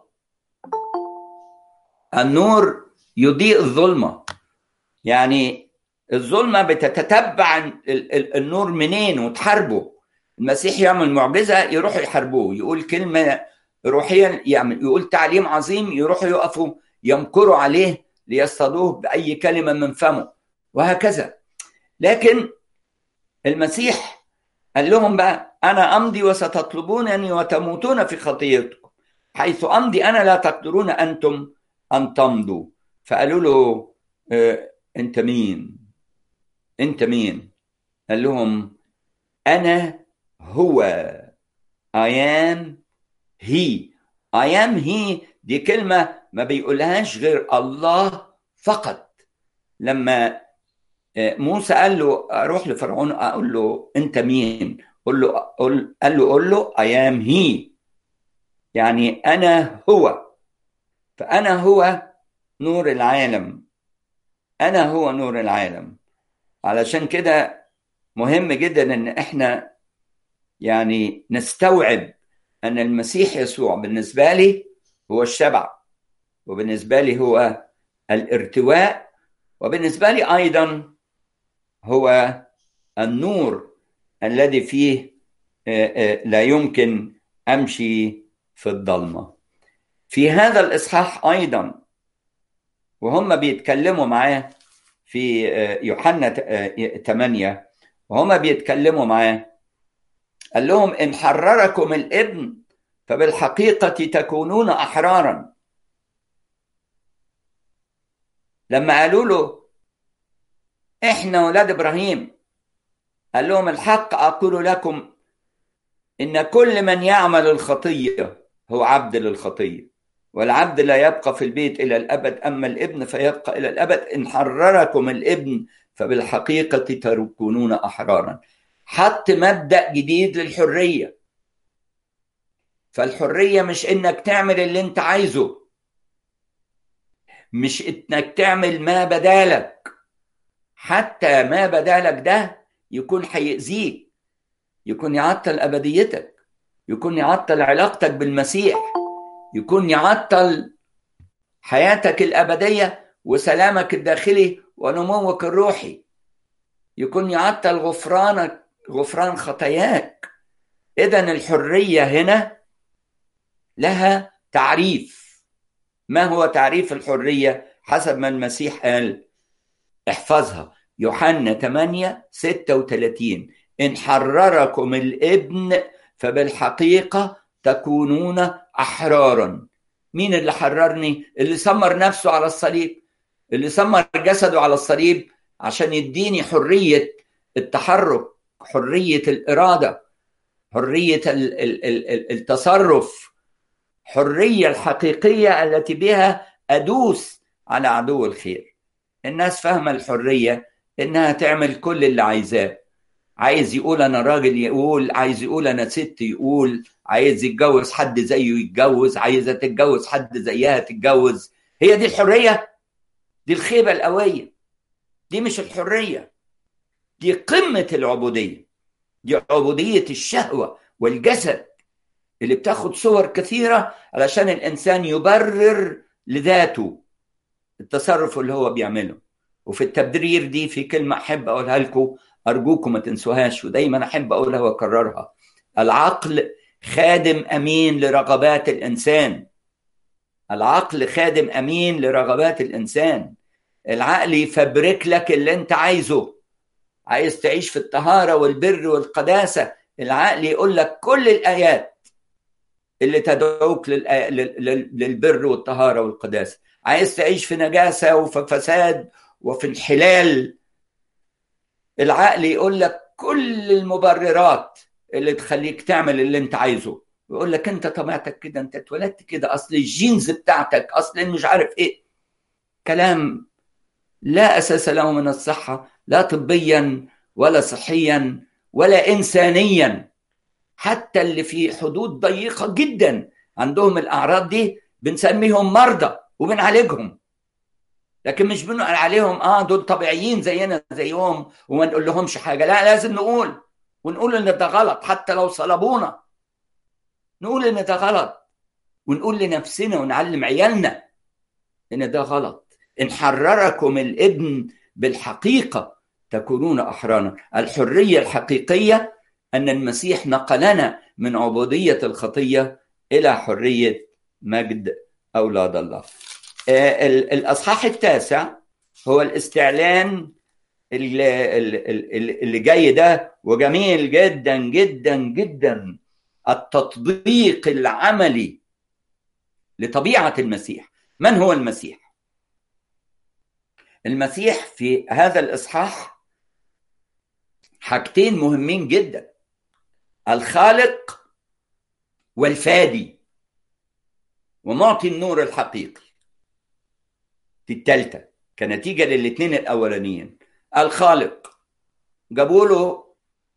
النور يضيء الظلمه يعني الظلمه بتتتبع النور منين وتحاربه المسيح يعمل معجزه يروحوا يحاربوه يقول كلمه روحيا يعمل يقول تعليم عظيم يروحوا يقفوا يمكروا عليه ليصطادوه باي كلمه من فمه وهكذا لكن المسيح قال لهم بقى انا امضي وستطلبونني وتموتون في خطيتكم حيث امضي انا لا تقدرون انتم ان تمضوا فقالوا له اه انت مين انت مين قال لهم انا هو I am he I am he دي كلمة ما بيقولهاش غير الله فقط لما موسى قال له اروح لفرعون اقول له انت مين قول له قول قال له قول له I am he يعني انا هو فانا هو نور العالم انا هو نور العالم علشان كده مهم جدا ان احنا يعني نستوعب ان المسيح يسوع بالنسبه لي هو الشبع وبالنسبه لي هو الارتواء وبالنسبه لي ايضا هو النور الذي فيه لا يمكن امشي في الضلمه في هذا الاصحاح ايضا وهم بيتكلموا معاه في يوحنا 8 وهم بيتكلموا معاه قال لهم ان حرركم الابن فبالحقيقه تكونون احرارا لما قالوا له احنا ولاد ابراهيم قال لهم الحق اقول لكم ان كل من يعمل الخطيه هو عبد للخطيه والعبد لا يبقى في البيت الى الابد اما الابن فيبقى الى الابد ان حرركم الابن فبالحقيقه تكونون احرارا حط مبدا جديد للحريه فالحريه مش انك تعمل اللي انت عايزه مش انك تعمل ما بدالك حتى ما بدالك ده يكون هيأذيك يكون يعطل ابديتك يكون يعطل علاقتك بالمسيح يكون يعطل حياتك الابديه وسلامك الداخلي ونموك الروحي يكون يعطل غفرانك غفران خطاياك اذا الحريه هنا لها تعريف ما هو تعريف الحريه حسب ما المسيح قال احفظها يوحنا 8 36 ان حرركم الابن فبالحقيقه تكونون احرارا مين اللي حررني اللي سمر نفسه على الصليب اللي سمر جسده على الصليب عشان يديني حريه التحرك حريه الاراده حريه التصرف حريه الحقيقيه التي بها ادوس على عدو الخير الناس فاهمه الحريه انها تعمل كل اللي عايزاه عايز يقول انا راجل يقول عايز يقول انا ست يقول عايز يتجوز حد زيه يتجوز عايزه تتجوز حد زيها تتجوز هي دي الحريه دي الخيبه القويه دي مش الحريه دي قمه العبوديه دي عبوديه الشهوه والجسد اللي بتاخد صور كثيرة علشان الإنسان يبرر لذاته التصرف اللي هو بيعمله وفي التبرير دي في كلمة أحب أقولها لكم أرجوكم ما تنسوهاش ودايما أحب أقولها وأكررها العقل خادم أمين لرغبات الإنسان العقل خادم أمين لرغبات الإنسان العقل يفبرك لك اللي أنت عايزه عايز تعيش في الطهارة والبر والقداسة العقل يقول لك كل الآيات اللي تدعوك للبر والطهارة والقداسة عايز تعيش في نجاسة وفي فساد وفي انحلال العقل يقول لك كل المبررات اللي تخليك تعمل اللي انت عايزه يقول لك انت طبيعتك كده انت اتولدت كده اصل الجينز بتاعتك اصل مش عارف ايه كلام لا اساس له من الصحه لا طبيا ولا صحيا ولا انسانيا حتى اللي في حدود ضيقه جدا عندهم الاعراض دي بنسميهم مرضى وبنعالجهم لكن مش بنقول عليهم اه دول طبيعيين زينا زيهم وما نقول لهمش حاجه لا لازم نقول ونقول ان ده غلط حتى لو صلبونا نقول ان ده غلط ونقول لنفسنا ونعلم عيالنا ان ده غلط ان حرركم الابن بالحقيقه تكونون احرانا الحريه الحقيقيه ان المسيح نقلنا من عبوديه الخطيه الى حريه مجد اولاد الله الاصحاح التاسع هو الاستعلان اللي جاي ده وجميل جدا جدا جدا التطبيق العملي لطبيعه المسيح من هو المسيح المسيح في هذا الاصحاح حاجتين مهمين جدا الخالق والفادي ومعطي النور الحقيقي دي التالتة كنتيجة للاثنين الأولانيين الخالق جابوا له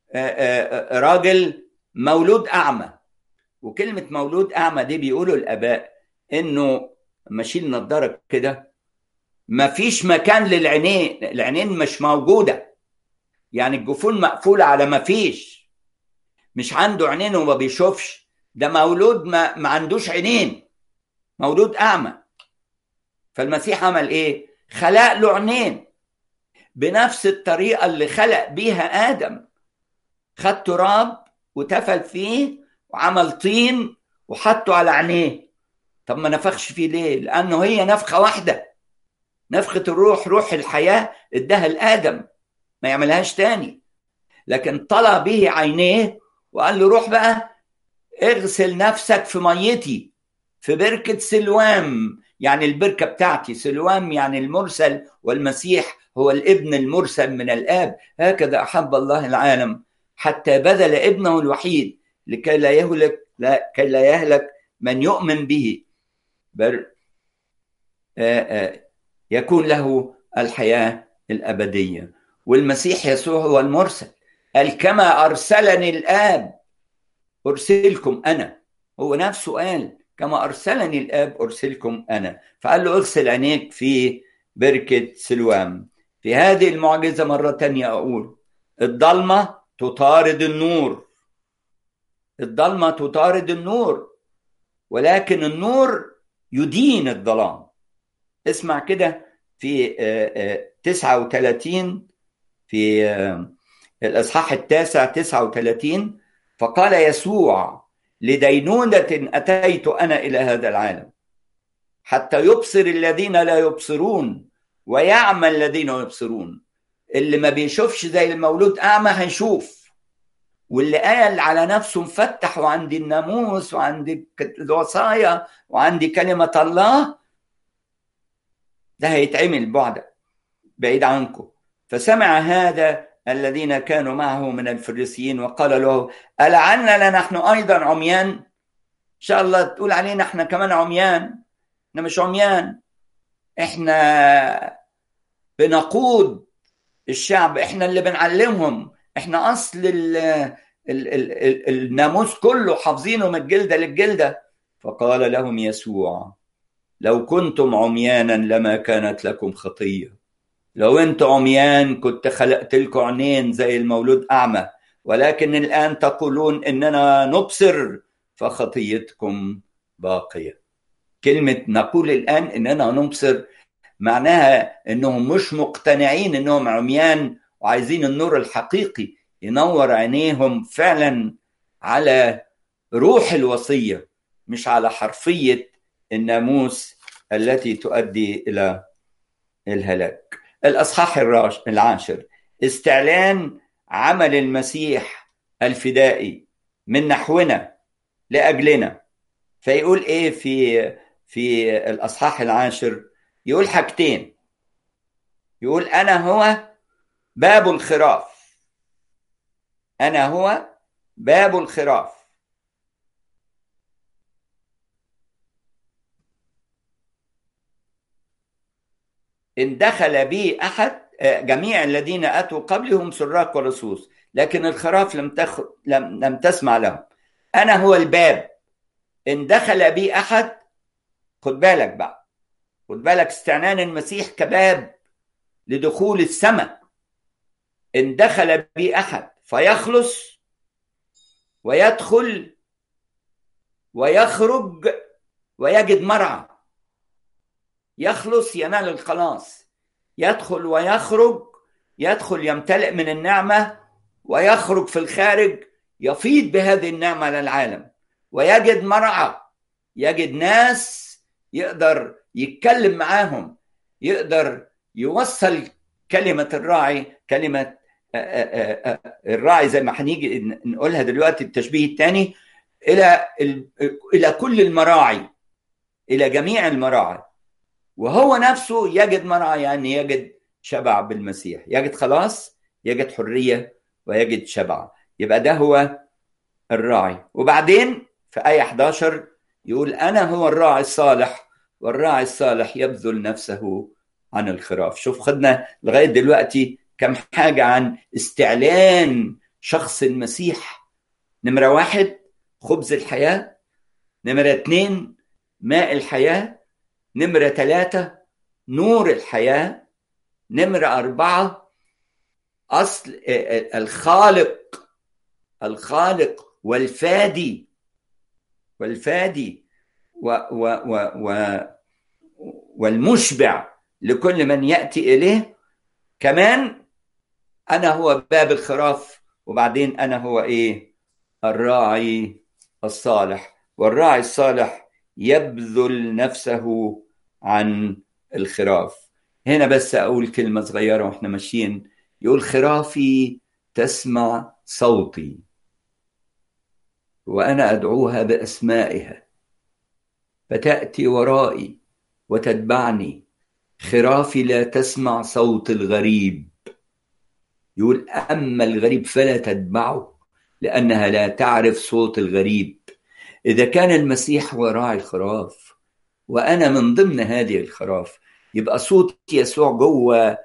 راجل مولود أعمى وكلمة مولود أعمى دي بيقولوا الآباء إنه ماشيين نظارة كده مفيش مكان للعينين العينين مش موجودة يعني الجفون مقفولة على مفيش مش عنده عينين وما بيشوفش ده مولود ما, ما عندوش عينين مولود أعمى فالمسيح عمل ايه خلق له عينين بنفس الطريقه اللي خلق بيها ادم خد تراب وتفل فيه وعمل طين وحطه على عينيه طب ما نفخش فيه ليه لانه هي نفخه واحده نفخه الروح روح الحياه اداها لادم ما يعملهاش تاني لكن طلع به عينيه وقال له روح بقى اغسل نفسك في ميتي في بركه سلوام يعني البركه بتاعتي سلوام يعني المرسل والمسيح هو الابن المرسل من الاب هكذا احب الله العالم حتى بذل ابنه الوحيد لكي لا يهلك لا كي لا يهلك من يؤمن به بل يكون له الحياه الابديه والمسيح يسوع هو المرسل قال كما ارسلني الاب ارسلكم انا هو نفسه قال كما أرسلني الآب أرسلكم أنا فقال له اغسل عينيك في بركة سلوام في هذه المعجزة مرة تانية أقول الضلمة تطارد النور الضلمة تطارد النور ولكن النور يدين الظلام اسمع كده في 39 في الإصحاح التاسع 39 فقال يسوع لدينونة أتيت أنا إلى هذا العالم حتى يبصر الذين لا يبصرون ويعمى الذين يبصرون اللي ما بيشوفش زي المولود أعمى هيشوف واللي قال على نفسه مفتح وعندي الناموس وعندي الوصايا وعندي كلمة الله ده هيتعمل بعد بعيد عنكم فسمع هذا الذين كانوا معه من الفريسيين وقال له ألعنا نحن أيضا عميان إن شاء الله تقول علينا احنا كمان عميان احنا مش عميان احنا بنقود الشعب احنا اللي بنعلمهم احنا اصل ال ال ال ال الناموس كله حافظينه من الجلده للجلده فقال لهم يسوع لو كنتم عميانا لما كانت لكم خطيه لو انت عميان كنت خلقت لكم عينين زي المولود اعمى ولكن الان تقولون اننا نبصر فخطيتكم باقيه كلمه نقول الان اننا نبصر معناها انهم مش مقتنعين انهم عميان وعايزين النور الحقيقي ينور عينيهم فعلا على روح الوصيه مش على حرفيه الناموس التي تؤدي الى الهلاك الاصحاح العاشر استعلان عمل المسيح الفدائي من نحونا لاجلنا فيقول ايه في في الاصحاح العاشر يقول حاجتين يقول انا هو باب الخراف انا هو باب الخراف ان دخل بي احد جميع الذين اتوا قبلي هم سراق ولصوص لكن الخراف لم تخ... لم لم تسمع لهم انا هو الباب ان دخل بي احد خد بالك بقى خد بالك استعنان المسيح كباب لدخول السماء ان دخل بي احد فيخلص ويدخل ويخرج ويجد مرعى يخلص ينال الخلاص يدخل ويخرج يدخل يمتلئ من النعمه ويخرج في الخارج يفيض بهذه النعمه للعالم ويجد مرعى يجد ناس يقدر يتكلم معاهم يقدر يوصل كلمه الراعي كلمه الراعي زي ما هنيجي نقولها دلوقتي التشبيه الثاني الى الى كل المراعي الى جميع المراعي وهو نفسه يجد مرعى يعني يجد شبع بالمسيح يجد خلاص يجد حريه ويجد شبع يبقى ده هو الراعي وبعدين في آية 11 يقول أنا هو الراعي الصالح والراعي الصالح يبذل نفسه عن الخراف شوف خدنا لغاية دلوقتي كم حاجة عن استعلان شخص المسيح نمرة واحد خبز الحياة نمرة اتنين ماء الحياة نمرة ثلاثة نور الحياة نمرة أربعة أصل الخالق الخالق والفادي والفادي و و و و والمشبع لكل من يأتي إليه كمان أنا هو باب الخراف وبعدين أنا هو إيه الراعي الصالح والراعي الصالح يبذل نفسه عن الخراف هنا بس أقول كلمة صغيرة وإحنا ماشيين يقول خرافي تسمع صوتي وانا ادعوها باسمائها فتاتي ورائي وتتبعني خرافي لا تسمع صوت الغريب يقول اما الغريب فلا تتبعه لانها لا تعرف صوت الغريب اذا كان المسيح هو راعي الخراف وانا من ضمن هذه الخراف يبقى صوت يسوع جوه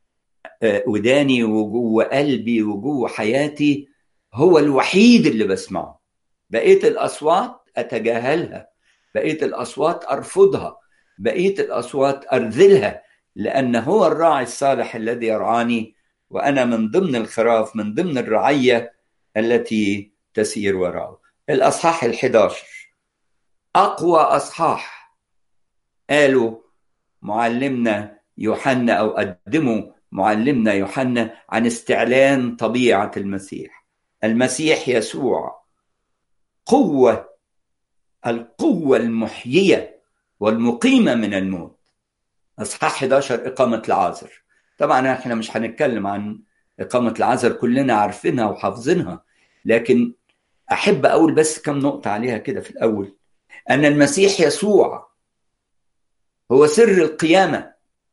وداني وجوه قلبي وجوه حياتي هو الوحيد اللي بسمعه بقيه الاصوات اتجاهلها بقيه الاصوات ارفضها بقيه الاصوات ارذلها لان هو الراعي الصالح الذي يرعاني وانا من ضمن الخراف من ضمن الرعيه التي تسير وراءه الاصحاح ال11 اقوى اصحاح قالوا معلمنا يوحنا او قدموا معلمنا يوحنا عن استعلان طبيعه المسيح المسيح يسوع قوه القوه المحييه والمقيمه من الموت اصحاح 11 اقامه العازر طبعا احنا مش هنتكلم عن اقامه العازر كلنا عارفينها وحافظينها لكن احب اقول بس كم نقطه عليها كده في الاول ان المسيح يسوع هو سر القيامه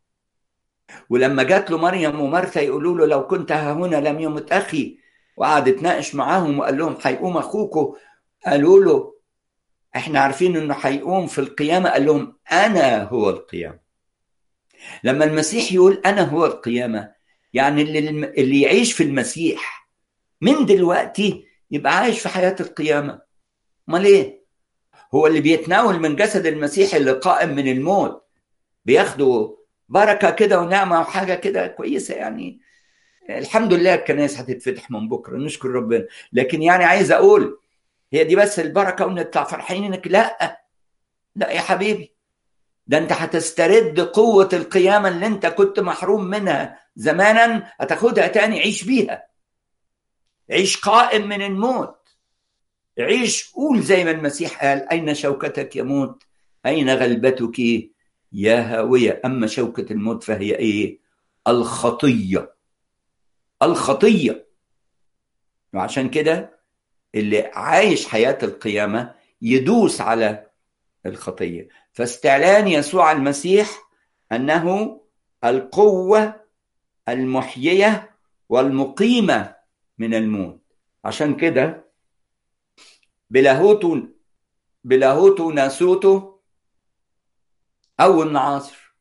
ولما جات له مريم ومرثا يقولوا له لو كنت ها هنا لم يمت اخي وقعد يتناقش معاهم وقال لهم هيقوم اخوكم قالوا له احنا عارفين انه هيقوم في القيامه قال لهم انا هو القيامه لما المسيح يقول انا هو القيامه يعني اللي اللي يعيش في المسيح من دلوقتي يبقى عايش في حياه القيامه امال ايه هو اللي بيتناول من جسد المسيح اللي قائم من الموت بياخدوا بركه كده ونعمه وحاجه كده كويسه يعني الحمد لله الكنائس هتتفتح من بكره نشكر ربنا لكن يعني عايز اقول هي دي بس البركه ونطلع فرحانين انك لا لا يا حبيبي ده انت هتسترد قوه القيامه اللي انت كنت محروم منها زمانا هتاخدها تاني عيش بيها عيش قائم من الموت عيش قول زي ما المسيح قال أين شوكتك يا موت أين غلبتك يا هاوية أما شوكة الموت فهي إيه الخطية الخطية وعشان كده اللي عايش حياة القيامة يدوس على الخطية فاستعلان يسوع المسيح أنه القوة المحيية والمقيمة من الموت عشان كده بلاهوته بلاهوته ناسوته أول النعاصر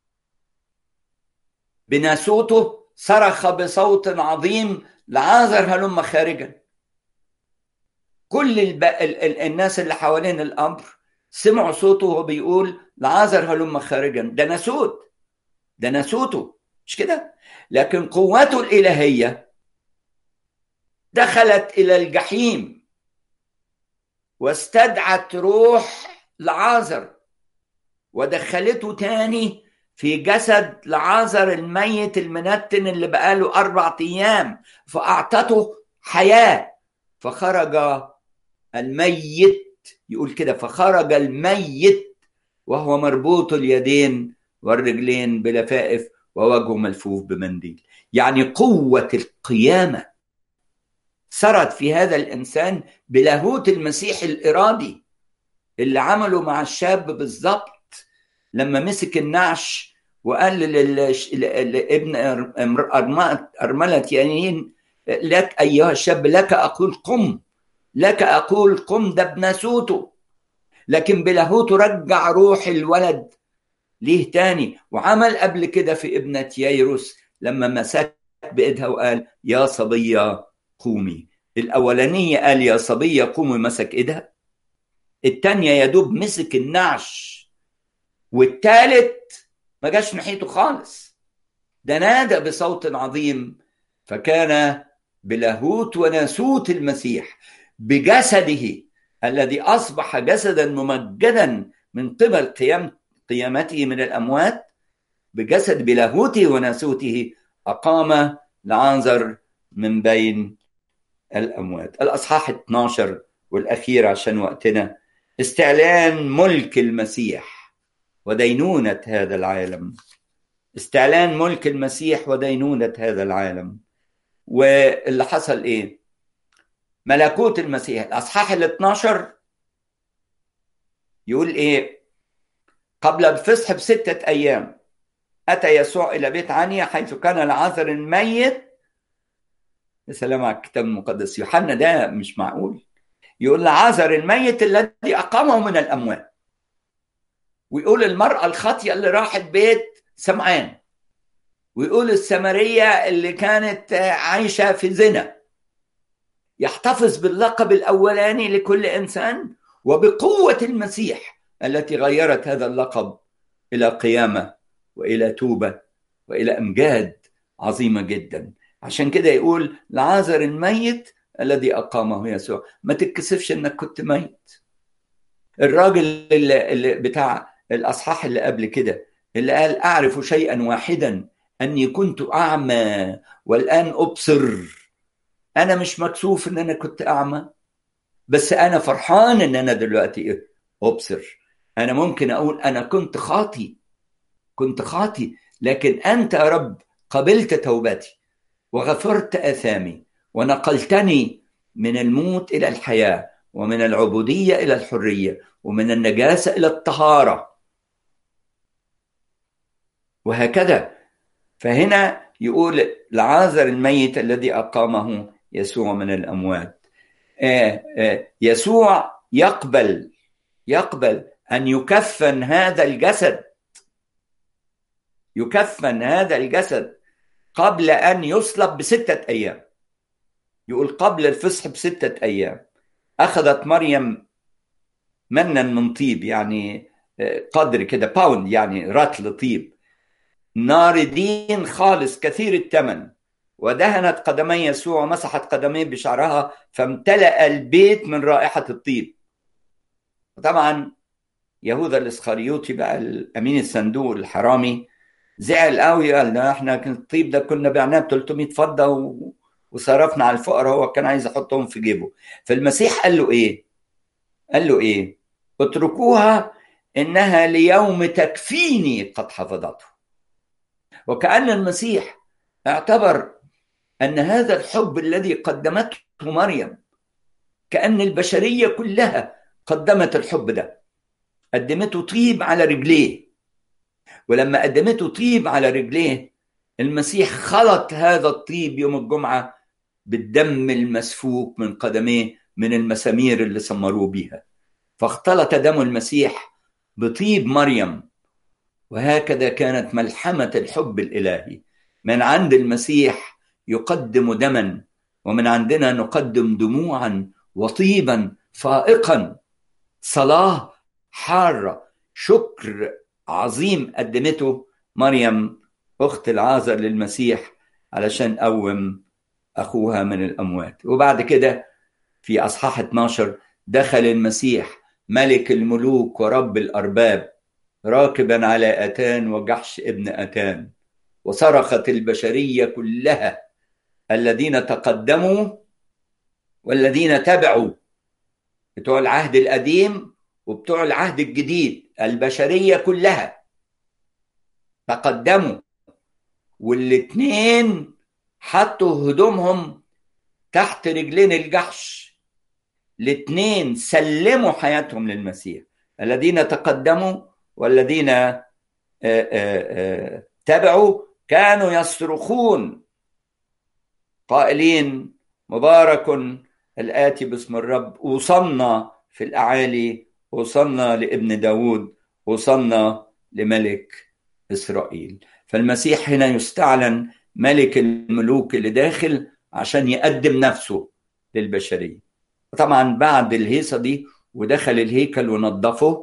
بناسوته صرخ بصوت عظيم لعازر هلم خارجا كل الب... ال... ال... الناس اللي حوالين الأمر سمعوا صوته وهو بيقول لعازر هلم خارجا ده ناسوت ده ناسوته مش كده لكن قوته الإلهية دخلت إلى الجحيم واستدعت روح لعازر ودخلته تاني في جسد لعازر الميت المنتن اللي بقاله أربع أيام فأعطته حياة فخرج الميت يقول كده فخرج الميت وهو مربوط اليدين والرجلين بلفائف ووجهه ملفوف بمنديل يعني قوة القيامة سرت في هذا الإنسان بلاهوت المسيح الإرادي اللي عمله مع الشاب بالظبط لما مسك النعش وقال لابن أرملة يانين لك أيها الشاب لك أقول قم لك أقول قم ده بناسوته لكن بلاهوته رجع روح الولد ليه تاني وعمل قبل كده في ابنة ييروس لما مسك بإيدها وقال يا صبية قومي الأولانية قال يا صبية قومي مسك إيدها التانية يا دوب مسك النعش والتالت ما جاش ناحيته خالص ده نادى بصوت عظيم فكان بلاهوت وناسوت المسيح بجسده الذي أصبح جسدا ممجدا من قبل قيام قيامته من الأموات بجسد بلاهوته وناسوته أقام لعنزر من بين الأموات الأصحاح 12 والأخير عشان وقتنا استعلان ملك المسيح ودينونة هذا العالم استعلان ملك المسيح ودينونة هذا العالم واللي حصل ايه ملكوت المسيح الاصحاح ال 12 يقول ايه قبل الفصح بستة ايام اتى يسوع الى بيت عنيا حيث كان العذر الميت يا سلام على الكتاب المقدس يوحنا ده مش معقول يقول لعازر الميت الذي اقامه من الاموات ويقول المراه الخاطيه اللي راحت بيت سمعان ويقول السمريه اللي كانت عايشه في زنا يحتفظ باللقب الاولاني لكل انسان وبقوه المسيح التي غيرت هذا اللقب الى قيامه والى توبه والى امجاد عظيمه جدا عشان كده يقول لعازر الميت الذي اقامه يسوع ما تتكسفش انك كنت ميت الراجل اللي, اللي بتاع الاصحاح اللي قبل كده اللي قال اعرف شيئا واحدا اني كنت اعمى والان ابصر انا مش مكسوف ان انا كنت اعمى بس انا فرحان ان انا دلوقتي ابصر انا ممكن اقول انا كنت خاطي كنت خاطي لكن انت يا رب قبلت توبتي وغفرت اثامي ونقلتني من الموت الى الحياه ومن العبوديه الى الحريه ومن النجاسه الى الطهاره وهكذا فهنا يقول لعازر الميت الذي اقامه يسوع من الاموات آه آه يسوع يقبل يقبل ان يكفن هذا الجسد يكفن هذا الجسد قبل ان يصلب بسته ايام يقول قبل الفصح بسته ايام اخذت مريم منا من طيب يعني قدر كده باوند يعني رطل طيب ناردين خالص كثير الثمن ودهنت قدمي يسوع ومسحت قدميه بشعرها فامتلأ البيت من رائحة الطيب طبعا يهوذا الاسخريوطي بقى الامين الصندوق الحرامي زعل قوي قال ده احنا الطيب ده كنا بعناه ب 300 فضه و... وصرفنا على الفقراء هو كان عايز يحطهم في جيبه فالمسيح قال له ايه قال له ايه اتركوها انها ليوم تكفيني قد حفظته وكأن المسيح اعتبر ان هذا الحب الذي قدمته مريم كأن البشرية كلها قدمت الحب ده قدمته طيب على رجليه ولما قدمته طيب على رجليه المسيح خلط هذا الطيب يوم الجمعة بالدم المسفوك من قدميه من المسامير اللي سمروه بيها فاختلط دم المسيح بطيب مريم وهكذا كانت ملحمة الحب الإلهي من عند المسيح يقدم دما ومن عندنا نقدم دموعا وطيبا فائقا صلاة حارة شكر عظيم قدمته مريم أخت العازر للمسيح علشان قوم أخوها من الأموات وبعد كده في أصحاح 12 دخل المسيح ملك الملوك ورب الأرباب راكبا على أتان وجحش ابن أتان وصرخت البشرية كلها الذين تقدموا والذين تبعوا بتوع العهد القديم وبتوع العهد الجديد البشرية كلها تقدموا والاتنين حطوا هدومهم تحت رجلين الجحش الاتنين سلموا حياتهم للمسيح الذين تقدموا والذين آآ آآ تبعوا كانوا يصرخون قائلين مبارك الآتي باسم الرب وصلنا في الأعالي وصلنا لابن داود وصلنا لملك إسرائيل فالمسيح هنا يستعلن ملك الملوك اللي داخل عشان يقدم نفسه للبشرية طبعا بعد الهيصة دي ودخل الهيكل ونظفه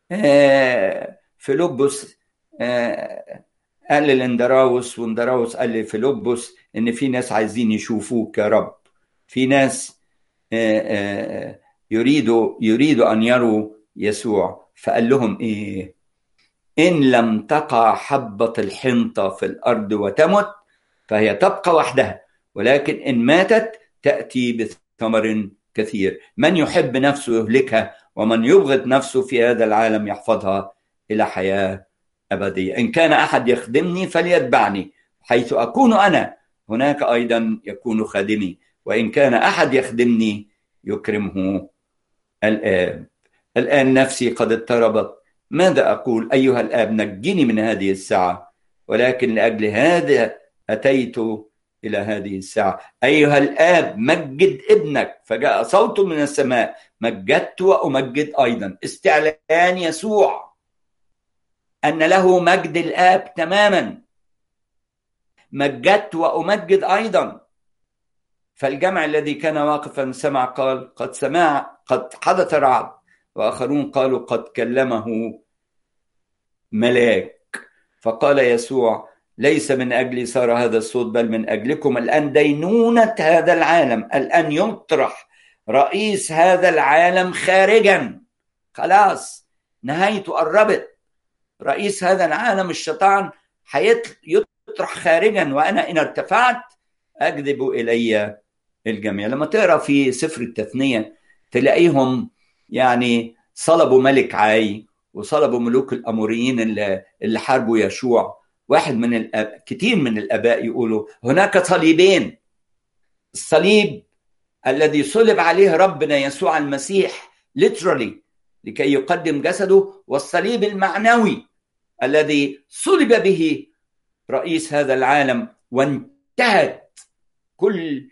فيلبس قال للاندراوس واندراوس قال لفيلبس ان في ناس عايزين يشوفوك يا رب في ناس يريدوا يريدوا ان يروا يسوع فقال لهم ايه ان لم تقع حبه الحنطه في الارض وتمت فهي تبقى وحدها ولكن ان ماتت تاتي بثمر كثير من يحب نفسه يهلكها ومن يبغض نفسه في هذا العالم يحفظها الى حياه ابديه ان كان احد يخدمني فليتبعني حيث اكون انا هناك ايضا يكون خادمي وان كان احد يخدمني يكرمه الاب الان نفسي قد اضطربت ماذا اقول ايها الاب نجني من هذه الساعه ولكن لاجل هذا اتيت الى هذه الساعه ايها الاب مجد ابنك فجاء صوت من السماء مجدت وامجد ايضا استعلان يسوع ان له مجد الاب تماما مجدت وامجد ايضا فالجمع الذي كان واقفا سمع قال قد سمع قد حدث رعد واخرون قالوا قد كلمه ملاك فقال يسوع ليس من اجلي صار هذا الصوت بل من اجلكم الان دينونه هذا العالم الان يطرح رئيس هذا العالم خارجا خلاص نهايته قربت رئيس هذا العالم الشيطان هيطرح خارجا وانا ان ارتفعت اجذب الي الجميع لما تقرا في سفر التثنيه تلاقيهم يعني صلبوا ملك عاي وصلبوا ملوك الاموريين اللي, اللي حاربوا يشوع واحد من الأب... كتير من الاباء يقولوا هناك صليبين الصليب الذي صلب عليه ربنا يسوع المسيح literally لكي يقدم جسده والصليب المعنوي الذي صلب به رئيس هذا العالم وانتهت كل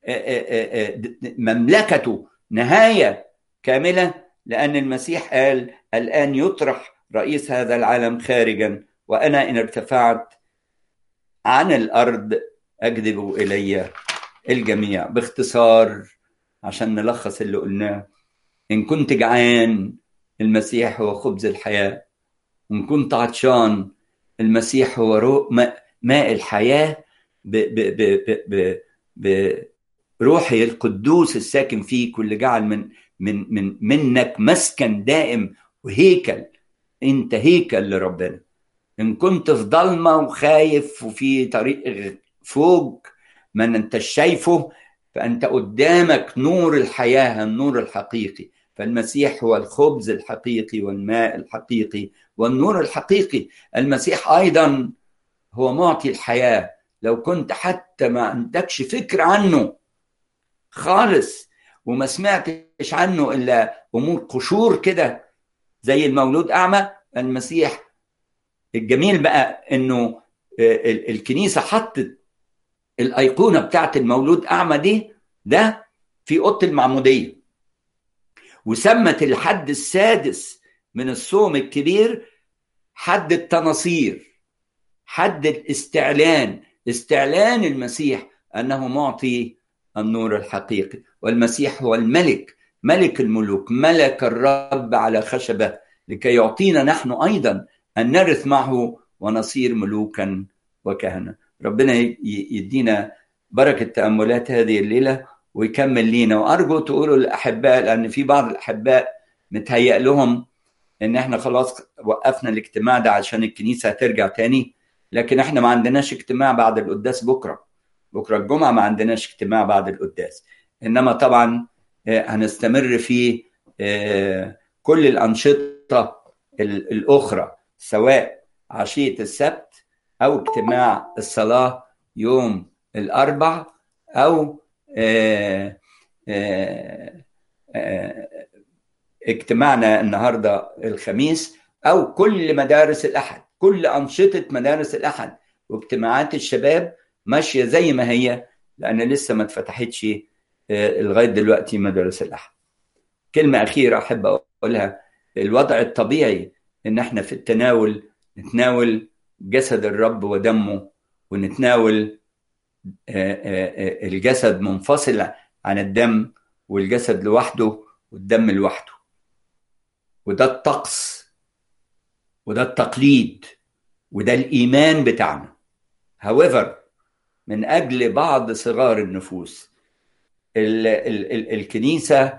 مملكته نهايه كامله لان المسيح قال الان يطرح رئيس هذا العالم خارجا وانا ان ارتفعت عن الارض اجذب الي الجميع باختصار عشان نلخص اللي قلناه ان كنت جعان المسيح هو خبز الحياه وان كنت عطشان المسيح هو ماء الحياه ب ب ب ب ب بروحي القدوس الساكن فيك واللي جعل من من من منك مسكن دائم وهيكل انت هيكل لربنا ان كنت في ضلمه وخايف وفي طريق فوق ما انت شايفه فانت قدامك نور الحياه النور الحقيقي فالمسيح هو الخبز الحقيقي والماء الحقيقي والنور الحقيقي المسيح ايضا هو معطي الحياه لو كنت حتى ما عندكش فكر عنه خالص وما سمعتش عنه الا امور قشور كده زي المولود اعمى المسيح الجميل بقى انه الكنيسه حطت الايقونه بتاعت المولود اعمى دي ده في اوضه المعموديه وسمت الحد السادس من الصوم الكبير حد التناصير حد الاستعلان استعلان المسيح انه معطي النور الحقيقي والمسيح هو الملك ملك الملوك ملك الرب على خشبه لكي يعطينا نحن ايضا ان نرث معه ونصير ملوكا وكهنه ربنا يدينا بركه تاملات هذه الليله ويكمل لينا وارجو تقولوا للاحباء لان في بعض الاحباء متهيأ لهم ان احنا خلاص وقفنا الاجتماع ده عشان الكنيسه هترجع تاني لكن احنا ما عندناش اجتماع بعد القداس بكره بكره الجمعه ما عندناش اجتماع بعد القداس انما طبعا هنستمر في كل الانشطه الاخرى سواء عشيه السبت او اجتماع الصلاه يوم الاربع او اجتماعنا النهارده الخميس او كل مدارس الاحد كل انشطه مدارس الاحد واجتماعات الشباب ماشيه زي ما هي لان لسه ما اتفتحتش لغايه دلوقتي مدارس الاحد كلمه اخيره احب اقولها الوضع الطبيعي ان احنا في التناول نتناول جسد الرب ودمه ونتناول الجسد منفصل عن الدم والجسد لوحده والدم لوحده وده الطقس وده التقليد وده الايمان بتاعنا however من اجل بعض صغار النفوس ال ال ال الكنيسه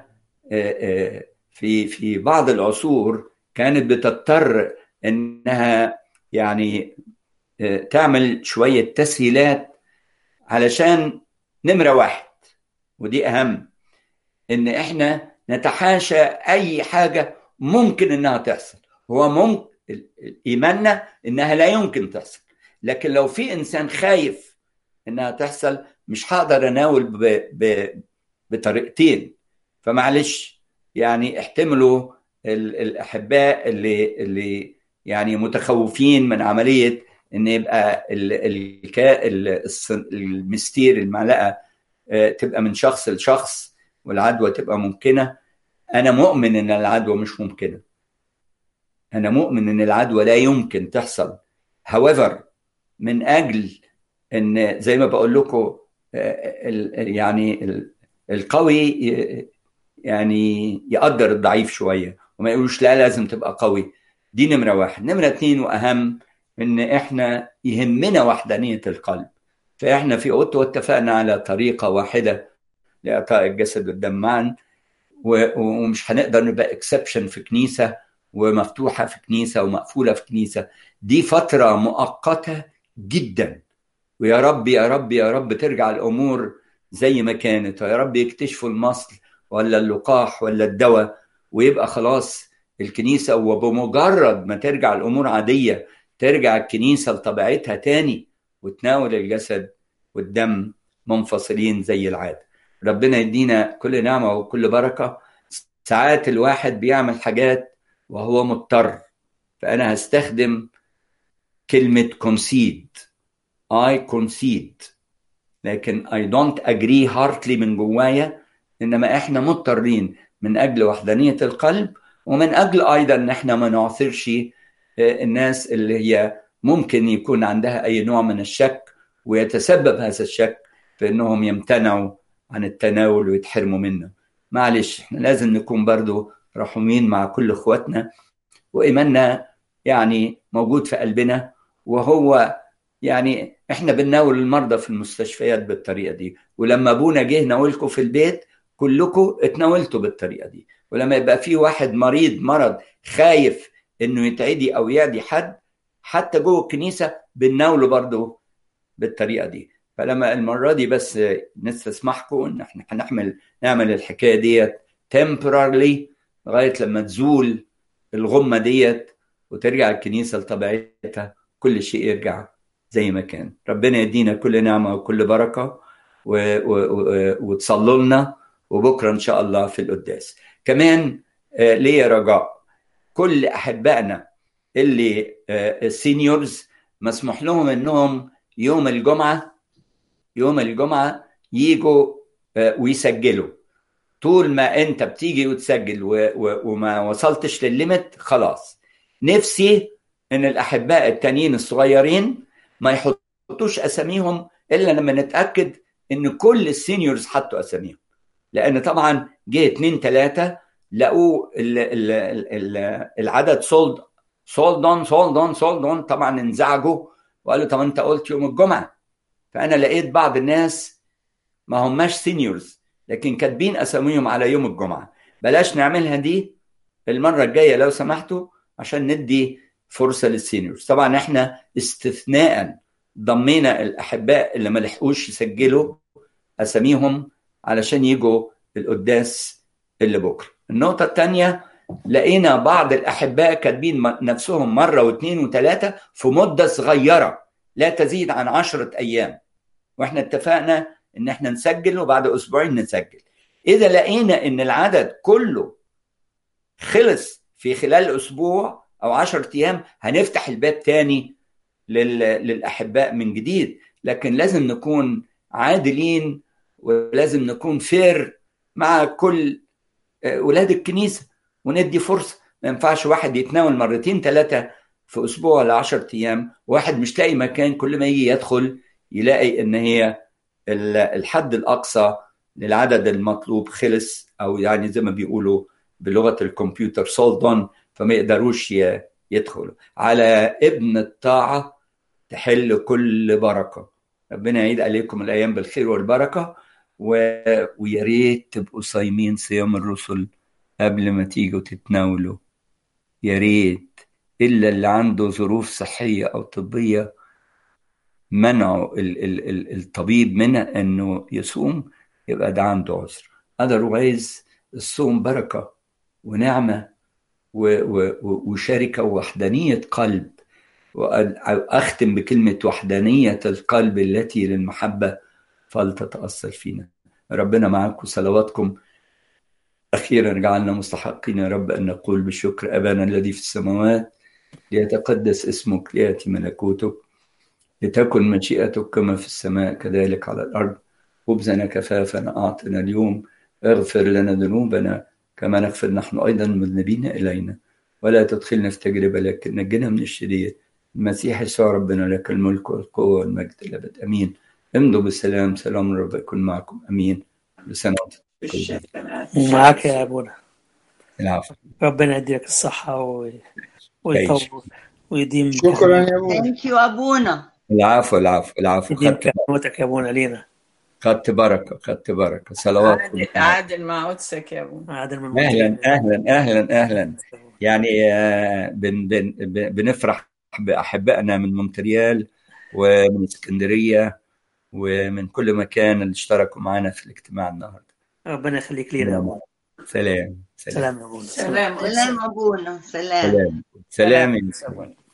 في في بعض العصور كانت بتضطر انها يعني تعمل شويه تسهيلات علشان نمره واحد ودي اهم ان احنا نتحاشى اي حاجه ممكن انها تحصل هو ممكن ايماننا انها لا يمكن تحصل لكن لو في انسان خايف انها تحصل مش هقدر اناول ب... ب... بطريقتين فمعلش يعني احتملوا ال... الاحباء اللي اللي يعني متخوفين من عمليه ان يبقى ال... الكا... المستير المعلقه تبقى من شخص لشخص والعدوى تبقى ممكنه انا مؤمن ان العدوى مش ممكنه انا مؤمن ان العدوى لا يمكن تحصل however من اجل ان زي ما بقول لكم يعني القوي يعني يقدر الضعيف شويه وما يقولوش لا لازم تبقى قوي دي نمره واحد نمره اتنين واهم ان احنا يهمنا وحدانيه القلب فاحنا في اوتو اتفقنا على طريقه واحده لاعطاء الجسد والدم معا ومش هنقدر نبقى اكسبشن في كنيسه ومفتوحه في كنيسه ومقفوله في كنيسه دي فتره مؤقته جدا ويا رب يا رب يا رب ترجع الامور زي ما كانت ويا رب يكتشفوا المصل ولا اللقاح ولا الدواء ويبقى خلاص الكنيسه وبمجرد ما ترجع الامور عاديه ترجع الكنيسه لطبيعتها تاني وتناول الجسد والدم منفصلين زي العاده ربنا يدينا كل نعمه وكل بركه ساعات الواحد بيعمل حاجات وهو مضطر فانا هستخدم كلمه concede I concede لكن I don't agree heartily من جوايا انما احنا مضطرين من اجل وحدانيه القلب ومن اجل ايضا ان احنا ما نعثرش الناس اللي هي ممكن يكون عندها اي نوع من الشك ويتسبب هذا الشك في انهم يمتنعوا عن التناول ويتحرموا منه معلش احنا لازم نكون برضو رحومين مع كل اخواتنا وايماننا يعني موجود في قلبنا وهو يعني احنا بنناول المرضى في المستشفيات بالطريقه دي ولما ابونا جه ناولكم في البيت كلكم اتناولتوا بالطريقه دي ولما يبقى في واحد مريض مرض خايف انه يتعدي او يعدي حد حتى جوه الكنيسه بنناوله برضه بالطريقه دي فلما المره دي بس نستسمحكم ان احنا هنعمل نعمل الحكايه ديت temporarily لغايه لما تزول الغمه ديت وترجع الكنيسه لطبيعتها كل شيء يرجع زي ما كان ربنا يدينا كل نعمه وكل بركه و... و... و... وتصلوا لنا وبكره ان شاء الله في القداس كمان آه، ليا رجاء كل احبائنا اللي السينيورز مسموح لهم انهم يوم الجمعه يوم الجمعه يجوا آه، ويسجلوا طول ما انت بتيجي وتسجل و... و... وما وصلتش للليمت خلاص نفسي ان الاحباء التانيين الصغيرين ما يحطوش اساميهم الا لما نتاكد ان كل السينيورز حطوا اساميهم لان طبعا جه اتنين تلاته لقوا ال... ال... ال... ال... العدد سولد سولد اون سولد اون سولد اون طبعا انزعجوا وقالوا طب انت قلت يوم الجمعه فانا لقيت بعض الناس ما هماش سينيورز لكن كاتبين اساميهم على يوم الجمعه بلاش نعملها دي المره الجايه لو سمحتوا عشان ندي فرصه للسينيورز طبعا احنا استثناء ضمينا الاحباء اللي ما لحقوش يسجلوا اساميهم علشان يجوا القداس اللي بكره النقطه الثانيه لقينا بعض الاحباء كاتبين م- نفسهم مره واثنين وثلاثه في مده صغيره لا تزيد عن عشرة ايام واحنا اتفقنا ان احنا نسجل وبعد اسبوعين نسجل اذا لقينا ان العدد كله خلص في خلال اسبوع او عشرة ايام هنفتح الباب تاني لل... للاحباء من جديد لكن لازم نكون عادلين ولازم نكون فير مع كل آه، ولاد الكنيسه وندي فرصه ما ينفعش واحد يتناول مرتين ثلاثه في اسبوع ولا 10 ايام واحد مش لاقي مكان كل ما يجي يدخل يلاقي ان هي ال- الحد الاقصى للعدد المطلوب خلص او يعني زي ما بيقولوا بلغه الكمبيوتر سولدون فما يقدروش ي- يدخلوا على ابن الطاعه تحل كل بركه ربنا يعيد عليكم الايام بالخير والبركه و... ويا ريت تبقوا صايمين صيام الرسل قبل ما تيجوا تتناولوا يا ريت الا اللي عنده ظروف صحيه او طبيه منعوا ال... ال... ال... الطبيب منها انه يصوم يبقى ده عنده عذر otherwise الصوم بركه ونعمه و... و... و- وشركه ووحدانيه قلب واختم بكلمه وحدانيه القلب التي للمحبه فلتتاثر فينا ربنا معاكم صلواتكم أخيرا جعلنا مستحقين يا رب أن نقول بالشكر أبانا الذي في السماوات ليتقدس اسمك ليأتي ملكوتك لتكن مشيئتك كما في السماء كذلك على الأرض خبزنا كفافنا أعطنا اليوم اغفر لنا ذنوبنا كما نغفر نحن أيضا المذنبين إلينا ولا تدخلنا في تجربة لكن نجنا من الشرير المسيح يسوع ربنا لك الملك والقوة والمجد الأبد أمين امضوا بالسلام سلام الرب يكون معكم أمين بسنة وأنتم طيبين. معاك يا ابونا العفو ربنا يديك الصحة و- ويطول ويديم شكرا يا ابونا ثانك يو ابونا العفو العفو العفو يديم خدت كلمتك يا ابونا لينا خدت بركة خدت بركة صلوات عادل عادل مع قدسك يا ابو عادل من أهلا المنطقة. أهلا أهلا أهلا يعني آه، بن بن ب- بنفرح بأحبائنا من مونتريال ومن اسكندرية ومن كل مكان اللي اشتركوا معنا في الاجتماع النهارده ربنا يخليك لينا يا ابونا سلام سلام سلام يا ابونا سلام سلام ابونا سلام سلام سلام سلام